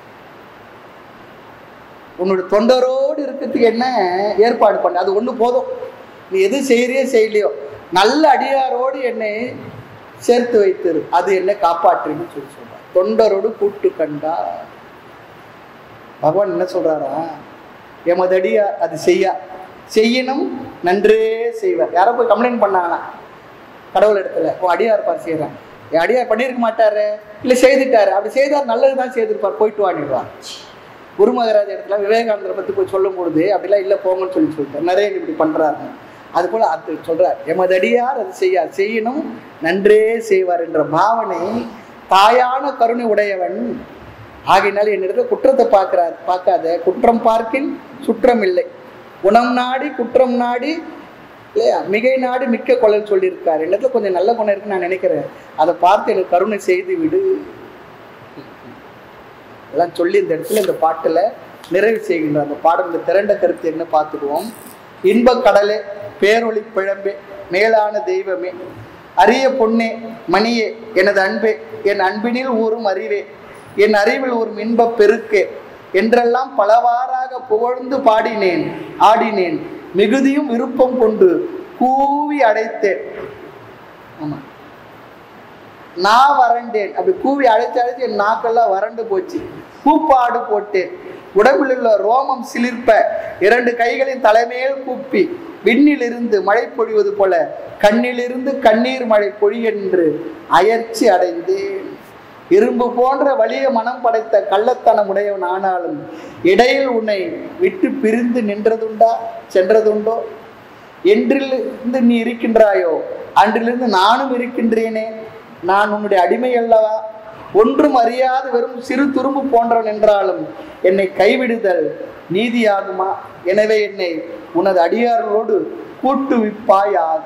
உன்னோட தொண்டரோடு இருக்கிறதுக்கு என்ன ஏற்பாடு பண்ண அது ஒன்று போதும் நீ எது செய்யறியோ செய்யலையோ நல்ல அடியாரோடு என்னை சேர்த்து வைத்திரு அது என்னை காப்பாற்றுன்னு சொல்லி சொல்றார் தொண்டரோடு கூட்டு கண்டா பகவான் என்ன சொல்றாரா எமதடியா அது செய்யா செய்யணும் நன்றே செய்வார் யாரோ போய் கம்ப்ளைண்ட் பண்ணாங்களா கடவுள் இடத்துல ஓ அடியார் பார் செய்கிறான் என் அடியார் பண்ணியிருக்க மாட்டாரு இல்லை செய்துட்டாரு அப்படி செய்தார் நல்லது தான் செய்திருப்பார் போயிட்டு வாங்கிடுவார் குரு மகாராஜ் இடத்துல விவேகானந்தரை பற்றி போய் சொல்லும் பொழுது அப்படிலாம் இல்லை போங்கன்னு சொல்லி சொல்லிட்டார் நிறைய இப்படி பண்ணுறாரு அது போல் அது சொல்கிறார் எமதடியார் அது செய்யார் செய்யணும் நன்றே செய்வார் என்ற பாவனை தாயான கருணை உடையவன் ஆகையினால் என்னிடத்துல குற்றத்தை பார்க்கிறார் பார்க்காத குற்றம் பார்க்கின் சுற்றம் இல்லை குணம் நாடி குற்றம் நாடி இல்லையா மிகை நாடி மிக்க கொள்ளல் சொல்லியிருக்கார் என்னத்துல கொஞ்சம் நல்ல குணம் இருக்குன்னு நான் நினைக்கிறேன் அதை பார்த்து எனக்கு கருணை செய்து விடு எல்லாம் சொல்லி இந்த இடத்துல இந்த பாட்டுல நிறைவு செய்கின்ற அந்த பாடல் திரண்ட கருத்து என்ன பார்த்துக்குவோம் இன்பக் கடலே பேரொளி பிழம்பே மேலான தெய்வமே அரிய பொன்னே மணியே எனது அன்பே என் அன்பினில் ஊறும் அறிவே என் அறிவில் ஊறும் இன்பப் பெருக்கே என்றெல்லாம் பலவாறாக புகழ்ந்து பாடினேன் ஆடினேன் மிகுதியும் விருப்பம் கொண்டு கூவி அடைத்தேன் ஆமா நான் வறண்டேன் அப்படி கூவி அழைச்சு அழைச்சு என் நாக்கெல்லாம் வறண்டு போச்சு கூப்பாடு போட்டேன் உடம்பில் உள்ள ரோமம் சிலிர்ப்ப இரண்டு கைகளின் தலைமையில் கூப்பி விண்ணிலிருந்து மழை பொழிவது போல கண்ணிலிருந்து கண்ணீர் மழை பொழியென்று அயர்ச்சி அடைந்தேன் இரும்பு போன்ற வலிய மனம் படைத்த கள்ளத்தனம் உடையவன் ஆனாலும் இடையில் உன்னை விட்டு பிரிந்து நின்றதுண்டா சென்றதுண்டோ என்றிலிருந்து நீ இருக்கின்றாயோ அன்றிலிருந்து நானும் இருக்கின்றேனே நான் உன்னுடைய அடிமை அல்லவா ஒன்றும் அறியாத வெறும் சிறு துரும்பு போன்றவன் என்றாலும் என்னை கைவிடுதல் நீதியாகுமா எனவே என்னை உனது அடியார்களோடு கூட்டுவிப்பாயாக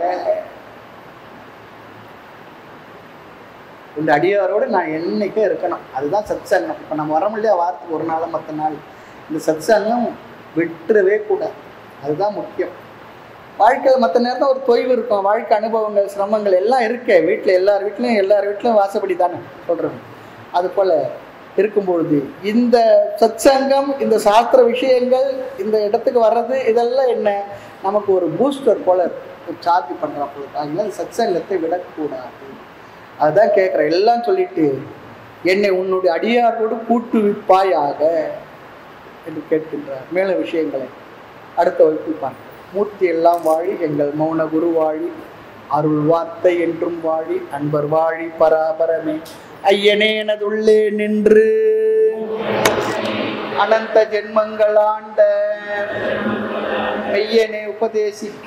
இந்த அடியாரோடு நான் என்னைக்கும் இருக்கணும் அதுதான் சத்சங்கம் இப்போ நம்ம வரோம் இல்லையா வாரத்துக்கு ஒரு நாள் மற்ற நாள் இந்த சத்சங்கம் விட்டுறவே கூடாது அதுதான் முக்கியம் வாழ்க்கையில் மற்ற நேரத்தில் ஒரு தொய்வு இருக்கும் வாழ்க்கை அனுபவங்கள் சிரமங்கள் எல்லாம் இருக்கே வீட்டில் எல்லார் வீட்லையும் எல்லார் வீட்லையும் வாசப்படி தானே சொல்கிறது அது போல் இருக்கும்பொழுது இந்த சத்சங்கம் இந்த சாஸ்திர விஷயங்கள் இந்த இடத்துக்கு வர்றது இதெல்லாம் என்ன நமக்கு ஒரு பூஸ்டர் போல சார்ஜ் பண்ணுறா போல அதனால சத்சங்கத்தை விடக்கூடாது அதுதான் கேட்குறேன் எல்லாம் சொல்லிட்டு என்னை உன்னுடைய அடியாரோடு கூட்டுவிப்பாயாக என்று கேட்கின்றார் மேல விஷயங்களை அடுத்த வகுப்பில் பார்க்கலாம் மூர்த்தி எல்லாம் வாழி எங்கள் மௌன குரு வாழி அருள் வார்த்தை என்றும் வாழி அன்பர் வாழி பராபரமே ஐயனே எனதுள்ளே நின்று அனந்த ஜென்மங்கள் ஆண்ட மெய்யனே உபதேசிக்க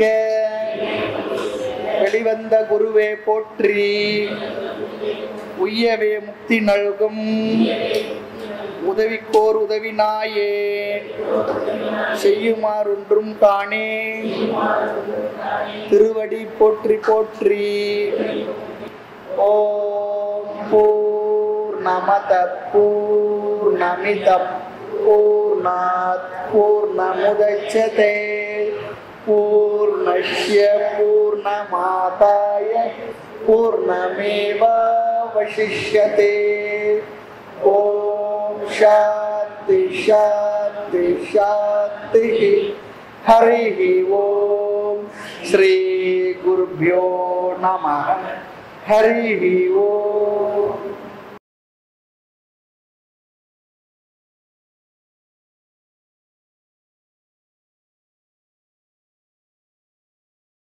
வெளிவந்த குருவே போற்றி உய்யவே முக்தி நல்கும் உதவிக்கோர் உதவி நாயே செய்யுமாறொன்றும் காணே திருவடி போற்றி போற்றி ஓம் பூர்ணமத பூர்ணமித பூர்ணாத் பூர்ணமுதச்சதே பூர்ணஸ்ய பூர்ணமாதாய பூர்ணமேவாவசிஷ்யते ॐ शान्ति शान्ति शान्तिः हरिः ॐ श्रीगुरुभ्यो नमः हरिः ॐ